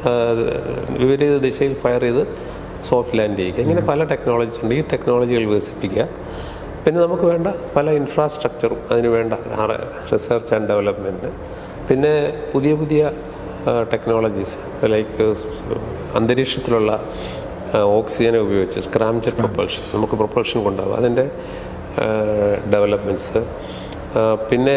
വിപരീത ദിശയിൽ ഫയർ ചെയ്ത് സോഫ്റ്റ് ലാൻഡ് ചെയ്യുക ഇങ്ങനെ പല ടെക്നോളജീസ് ഉണ്ട് ഈ ടെക്നോളജികൾ വികസിപ്പിക്കുക പിന്നെ നമുക്ക് വേണ്ട പല ഇൻഫ്രാസ്ട്രക്ചറും അതിന് വേണ്ട റിസർച്ച് ആൻഡ് ഡെവലപ്മെൻറ്റ് പിന്നെ പുതിയ പുതിയ ടെക്നോളജീസ് ലൈക്ക് അന്തരീക്ഷത്തിലുള്ള ഓക്സിജനെ ഉപയോഗിച്ച് സ്ക്രാംജെറ്റ് പ്രൊപ്പൽഷൻ നമുക്ക് പ്രൊപ്പൽഷൻ കൊണ്ടാവും അതിൻ്റെ ഡെവലപ്മെൻറ്റ്സ് പിന്നെ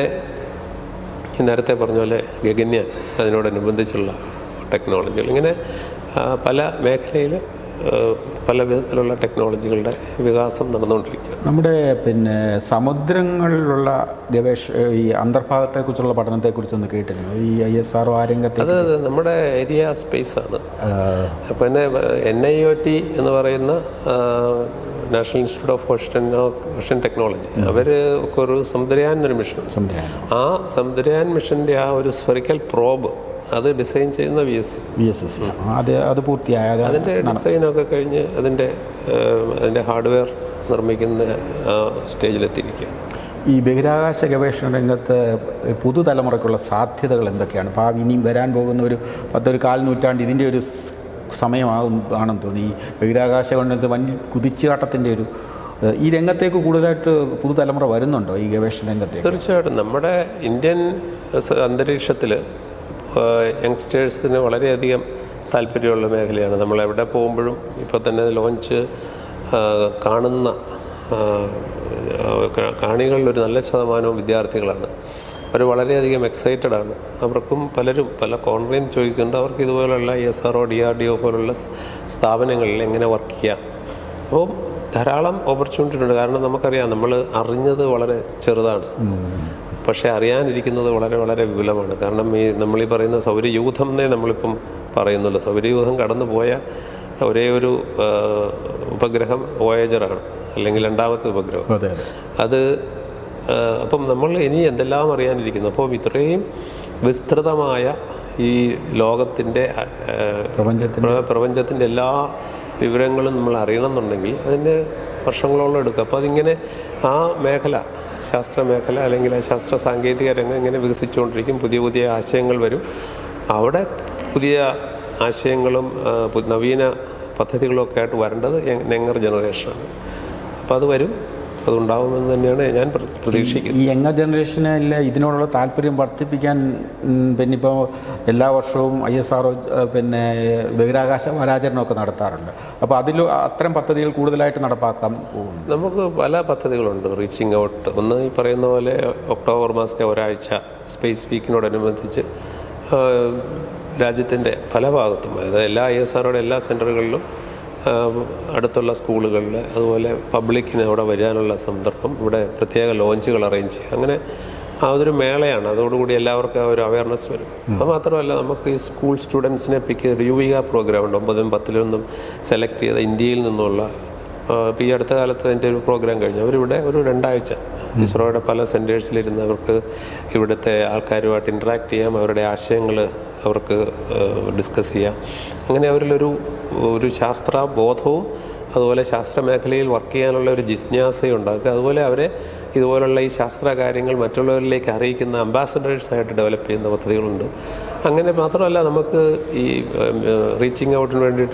ഈ നേരത്തെ പറഞ്ഞ പോലെ ഗഗന്യാൻ അതിനോടനുബന്ധിച്ചുള്ള ടെക്നോളജികൾ ഇങ്ങനെ ആ, പല മേഖലയിൽ പല വിധത്തിലുള്ള ടെക്നോളജികളുടെ വികാസം നടന്നുകൊണ്ടിരിക്കുകയാണ് നമ്മുടെ പിന്നെ സമുദ്രങ്ങളിലുള്ള ഗവേഷ ഈ അന്തർഭാഗത്തെക്കുറിച്ചുള്ള പഠനത്തെക്കുറിച്ചൊന്ന് കേട്ടിരുന്നു ഈ ഐ എസ് ആർ ആ രംഗത്തെ അത് നമ്മുടെ ഏരിയ സ്പേസ് ആണ് പിന്നെ എൻ ഐ ഒ ടി എന്ന് പറയുന്ന national institute of ocean ocean technology അവർ ഒരു സമുദ്രയാൻ എന്നൊരു മിഷൻ സമുദ്രയാനം ആ സമുദ്രയാൻ മിഷൻ്റെ ആ ഒരു സ്ഫെറിക്കൽ പ്രോബ് അത് ഡിസൈൻ ചെയ്യുന്ന V S C B S S C അത് അത് പൂർത്തിയായ അത് അതിൻ്റെ ഡിസൈനൊക്കെ കഴിഞ്ഞ് അതിൻ്റെ ഏഹ്, അതിൻ്റെ ഹാർഡ്വെയർ നിർമ്മിക്കുന്ന ആ സ്റ്റേജിലെത്തിയിരിക്കുക ഈ ബഹിരാകാശ ഗവേഷണ രംഗത്ത് പുതുതലമുറയ്ക്കുള്ള സാധ്യതകൾ എന്തൊക്കെയാണ് ഭാവി ഇനിയും വരാൻ പോകുന്ന ഒരു പത്തൊരു കാൽ നൂറ്റാണ്ട് ഇതിൻ്റെ ഒരു സ് സമയമാകും ആണെന്ന് തോന്നി ഈ ബഹിരാകാശ രംഗത്ത് വൻ കുതിച്ചുകാട്ടത്തിൻ്റെ ഒരു ഏഹ്, ഈ രംഗത്തേക്ക് കൂടുതലായിട്ട് പുതുതലമുറ വരുന്നുണ്ടോ ഈ ഗവേഷണ രംഗത്തേക്ക് തീർച്ചയായിട്ടും നമ്മുടെ ഇന്ത്യൻ അന്തരീക്ഷത്തിൽ യങ്സ്റ്റേഴ്സിന് വളരെയധികം താല്പര്യമുള്ള മേഖലയാണ് നമ്മൾ എവിടെ പോകുമ്പോഴും ഇപ്പോൾ തന്നെ ലോഞ്ച് ആ, കാണുന്ന ആ, കാ- കാണികളിൽ ഒരു നല്ല ശതമാനവും വിദ്യാർത്ഥികളാണ് അവർ വളരെയധികം എക്സൈറ്റഡ് ആണ് അവർക്കും പലരും പല കോൺട്രീൻ ചോദിക്കുന്നുണ്ട് അവർക്ക് ഇതുപോലുള്ള E S R O D R D O പോലുള്ള സ് സ്ഥാപനങ്ങളിൽ എങ്ങനെ വർക്ക് ചെയ്യാം അപ്പോൾ ധാരാളം ഓപ്പർച്യൂണിറ്റി ഉണ്ട് കാരണം നമുക്കറിയാം നമ്മൾ അറിഞ്ഞത് വളരെ ചെറുതാണ് പക്ഷേ അറിയാനിരിക്കുന്നത് വളരെ വളരെ വിപുലമാണ് കാരണം ഈ നമ്മൾ ഈ പറയുന്ന സൗരയൂഥം എന്നേ നമ്മളിപ്പം പറയുന്നുള്ളൂ സൗരയൂഥം കടന്നു പോയ ഒരേ ഒരു ആ, ഉപഗ്രഹം വോയേജറാണ് അല്ലെങ്കിൽ രണ്ടാമത്തെ ഉപഗ്രഹം അതെ അതെ അത് ആ, അപ്പം നമ്മൾ ഇനി എന്തെല്ലാം അറിയാനിരിക്കുന്നു അപ്പം ഇത്രയും വിസ്തൃതമായ ഈ ലോകത്തിൻ്റെ പ്രപഞ്ചത്തിൻ്റെ പ്രപഞ്ചത്തിൻ്റെ എല്ലാ വിവരങ്ങളും നമ്മൾ അറിയണമെന്നുണ്ടെങ്കിൽ അതിന് വർഷങ്ങളോളം എടുക്കും അപ്പോൾ അതിങ്ങനെ ആ മേഖല ശാസ്ത്ര മേഖല അല്ലെങ്കിൽ ആ ശാസ്ത്ര സാങ്കേതിക രംഗം ഇങ്ങനെ വികസിച്ചുകൊണ്ടിരിക്കും പുതിയ പുതിയ ആശയങ്ങൾ വരും അവിടെ പുതിയ ആശയങ്ങളും ആ, പു- നവീന പദ്ധതികളും ഒക്കെ ആയിട്ട് വരേണ്ടത് യങ്ങർ ജനറേഷനാണ് അപ്പോൾ അത് വരും അതുണ്ടാവുമെന്ന് തന്നെയാണ് ഞാൻ പ്ര- പ്രതീക്ഷിക്കുന്നത് ഈ യങ്ങർ ജനറേഷനിൽ ഇതിനോടുള്ള താല്പര്യം വർദ്ധിപ്പിക്കാൻ ഉം, പിന്നെ ഇപ്പോൾ എല്ലാ വർഷവും ഐ എസ് ആർ പിന്നെ ബഹിരാകാശ വാരാചരണമൊക്കെ നടത്താറുണ്ട് അപ്പോൾ അതിൽ അത്തരം പദ്ധതികൾ കൂടുതലായിട്ട് നടപ്പാക്കാൻ പോകുന്നു നമുക്ക് പല പദ്ധതികളുണ്ട് റീച്ചിങ് ഔട്ട് ഒന്ന് ഈ പറയുന്ന പോലെ ഒക്ടോബർ മാസത്തെ ഒരാഴ്ച സ്പേസ് വീക്കിനോടനുബന്ധിച്ച് ആ, രാജ്യത്തിൻ്റെ പല ഭാഗത്തും അതായത് എല്ലാ ഐ എസ് ആറോടെ എല്ലാ സെൻറ്ററുകളിലും ആ, അടുത്തുള്ള സ്കൂളുകളിൽ അതുപോലെ പബ്ലിക്കിന് അവിടെ വരാനുള്ള സന്ദർഭം ഇവിടെ പ്രത്യേക ലോഞ്ചുകൾ അറേഞ്ച് ചെയ്യുക അങ്ങനെ ആ അതൊരു മേളയാണ് അതോടുകൂടി എല്ലാവർക്കും ആ ഒരു അവയർനെസ് വരും അത് മാത്രമല്ല നമുക്ക് ഈ സ്കൂൾ സ്റ്റുഡൻസിനെ പിക്ക് ചെയ്ത് യുവിക പ്രോഗ്രാം ഉണ്ട് ഒമ്പതും പത്തിലൊന്നും സെലക്ട് ചെയ്ത ഇന്ത്യയിൽ നിന്നുള്ള ഇപ്പോൾ ഈ അടുത്ത കാലത്ത് അതിൻ്റെ ഒരു പ്രോഗ്രാം കഴിഞ്ഞു അവരിവിടെ ഒരു രണ്ടാഴ്ച ഇസ്രോയുടെ പല സെൻറ്റേഴ്സിലിരുന്ന് അവർക്ക് ഇവിടുത്തെ ആൾക്കാരുമായിട്ട് ഇൻട്രാക്ട് ചെയ്യാം അവരുടെ ആശയങ്ങൾ അവർക്ക് ഡിസ്കസ് ചെയ്യാം അങ്ങനെ അവരിലൊരു ഒരു ശാസ്ത്ര ബോധവും അതുപോലെ ശാസ്ത്ര മേഖലയിൽ വർക്ക് ചെയ്യാനുള്ള ഒരു ജിജ്ഞാസയും ഉണ്ടാക്കുക അതുപോലെ അവരെ ഇതുപോലുള്ള ഈ ശാസ്ത്ര കാര്യങ്ങൾ മറ്റുള്ളവരിലേക്ക് അറിയിക്കുന്ന അംബാസഡേഴ്സ് ആയിട്ട് ഡെവലപ്പ് ചെയ്യുന്ന പദ്ധതികളുണ്ട് അങ്ങനെ മാത്രമല്ല നമുക്ക് ഈ റീച്ചിങ് ഔട്ടിന് വേണ്ടിയിട്ട്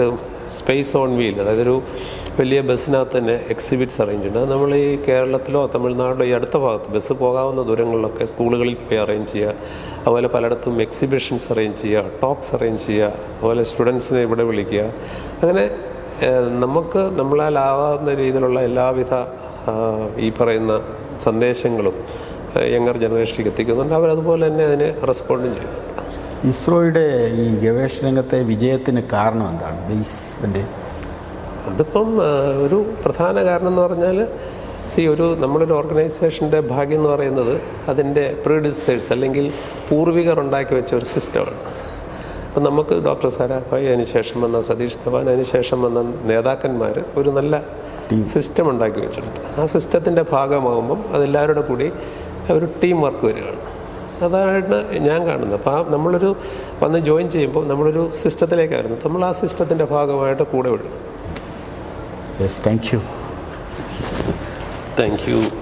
സ്പേസ് ഓൺ വീൽ അതായത് ഒരു വലിയ ബസ്സിനകത്ത് തന്നെ എക്സിബിറ്റ്സ് അറേഞ്ച് ഉണ്ട് അത് നമ്മൾ ഈ കേരളത്തിലോ തമിഴ്നാടിലോ ഈ അടുത്ത ഭാഗത്ത് ബസ് പോകാവുന്ന ദൂരങ്ങളിലൊക്കെ സ്കൂളുകളിൽ പോയി അറേഞ്ച് ചെയ്യുക അതുപോലെ പലയിടത്തും എക്സിബിഷൻസ് അറേഞ്ച് ചെയ്യുക ടോക്സ് അറേഞ്ച് ചെയ്യുക അതുപോലെ സ്റ്റുഡൻസിനെ ഇവിടെ വിളിക്കുക അങ്ങനെ ഏഹ്, നമുക്ക് നമ്മളാലാവാവുന്ന രീതിയിലുള്ള എല്ലാവിധ ആ, ഈ പറയുന്ന സന്ദേശങ്ങളും യങ്ങർ ജനറേഷനിലേക്ക് എത്തിക്കുന്നുണ്ട് അവരതുപോലെ തന്നെ അതിന് റെസ്പോണ്ടും ചെയ്യുന്നുണ്ട് ഇസ്രോയുടെ ഈ ഗവേഷണ രംഗത്തെ വിജയത്തിന് കാരണം എന്താണ് ബേസിൻ്റെ അതിപ്പം ആ, ഒരു പ്രധാന കാരണം എന്ന് പറഞ്ഞാൽ സി ഒരു നമ്മളൊരു ഓർഗനൈസേഷൻ്റെ ഭാഗ്യം എന്ന് പറയുന്നത് അതിൻ്റെ പ്രീഡിസേഴ്സ് അല്ലെങ്കിൽ പൂർവികർ ഉണ്ടാക്കി വെച്ച ഒരു സിസ്റ്റമാണ് അപ്പം നമുക്ക് ഡോക്ടർ സാരാഭായി അതിനുശേഷം വന്ന സതീഷ് ധവാൻ അതിനുശേഷം വന്ന നേതാക്കന്മാർ ഒരു നല്ല സിസ്റ്റം ഉണ്ടാക്കി വെച്ചിട്ടുണ്ട് ആ സിസ്റ്റത്തിൻ്റെ ഭാഗമാകുമ്പം അതെല്ലാവരുടെ കൂടി ഒരു ടീം വർക്ക് വരികയാണ് അതാണ് ഞാൻ കാണുന്നത് അപ്പോൾ ആ നമ്മളൊരു വന്ന് ജോയിൻ ചെയ്യുമ്പോൾ നമ്മളൊരു സിസ്റ്റത്തിലേക്കായിരുന്നു നമ്മൾ ആ സിസ്റ്റത്തിൻ്റെ ഭാഗമായിട്ട് കൂടെ വിടും yes thank you thank U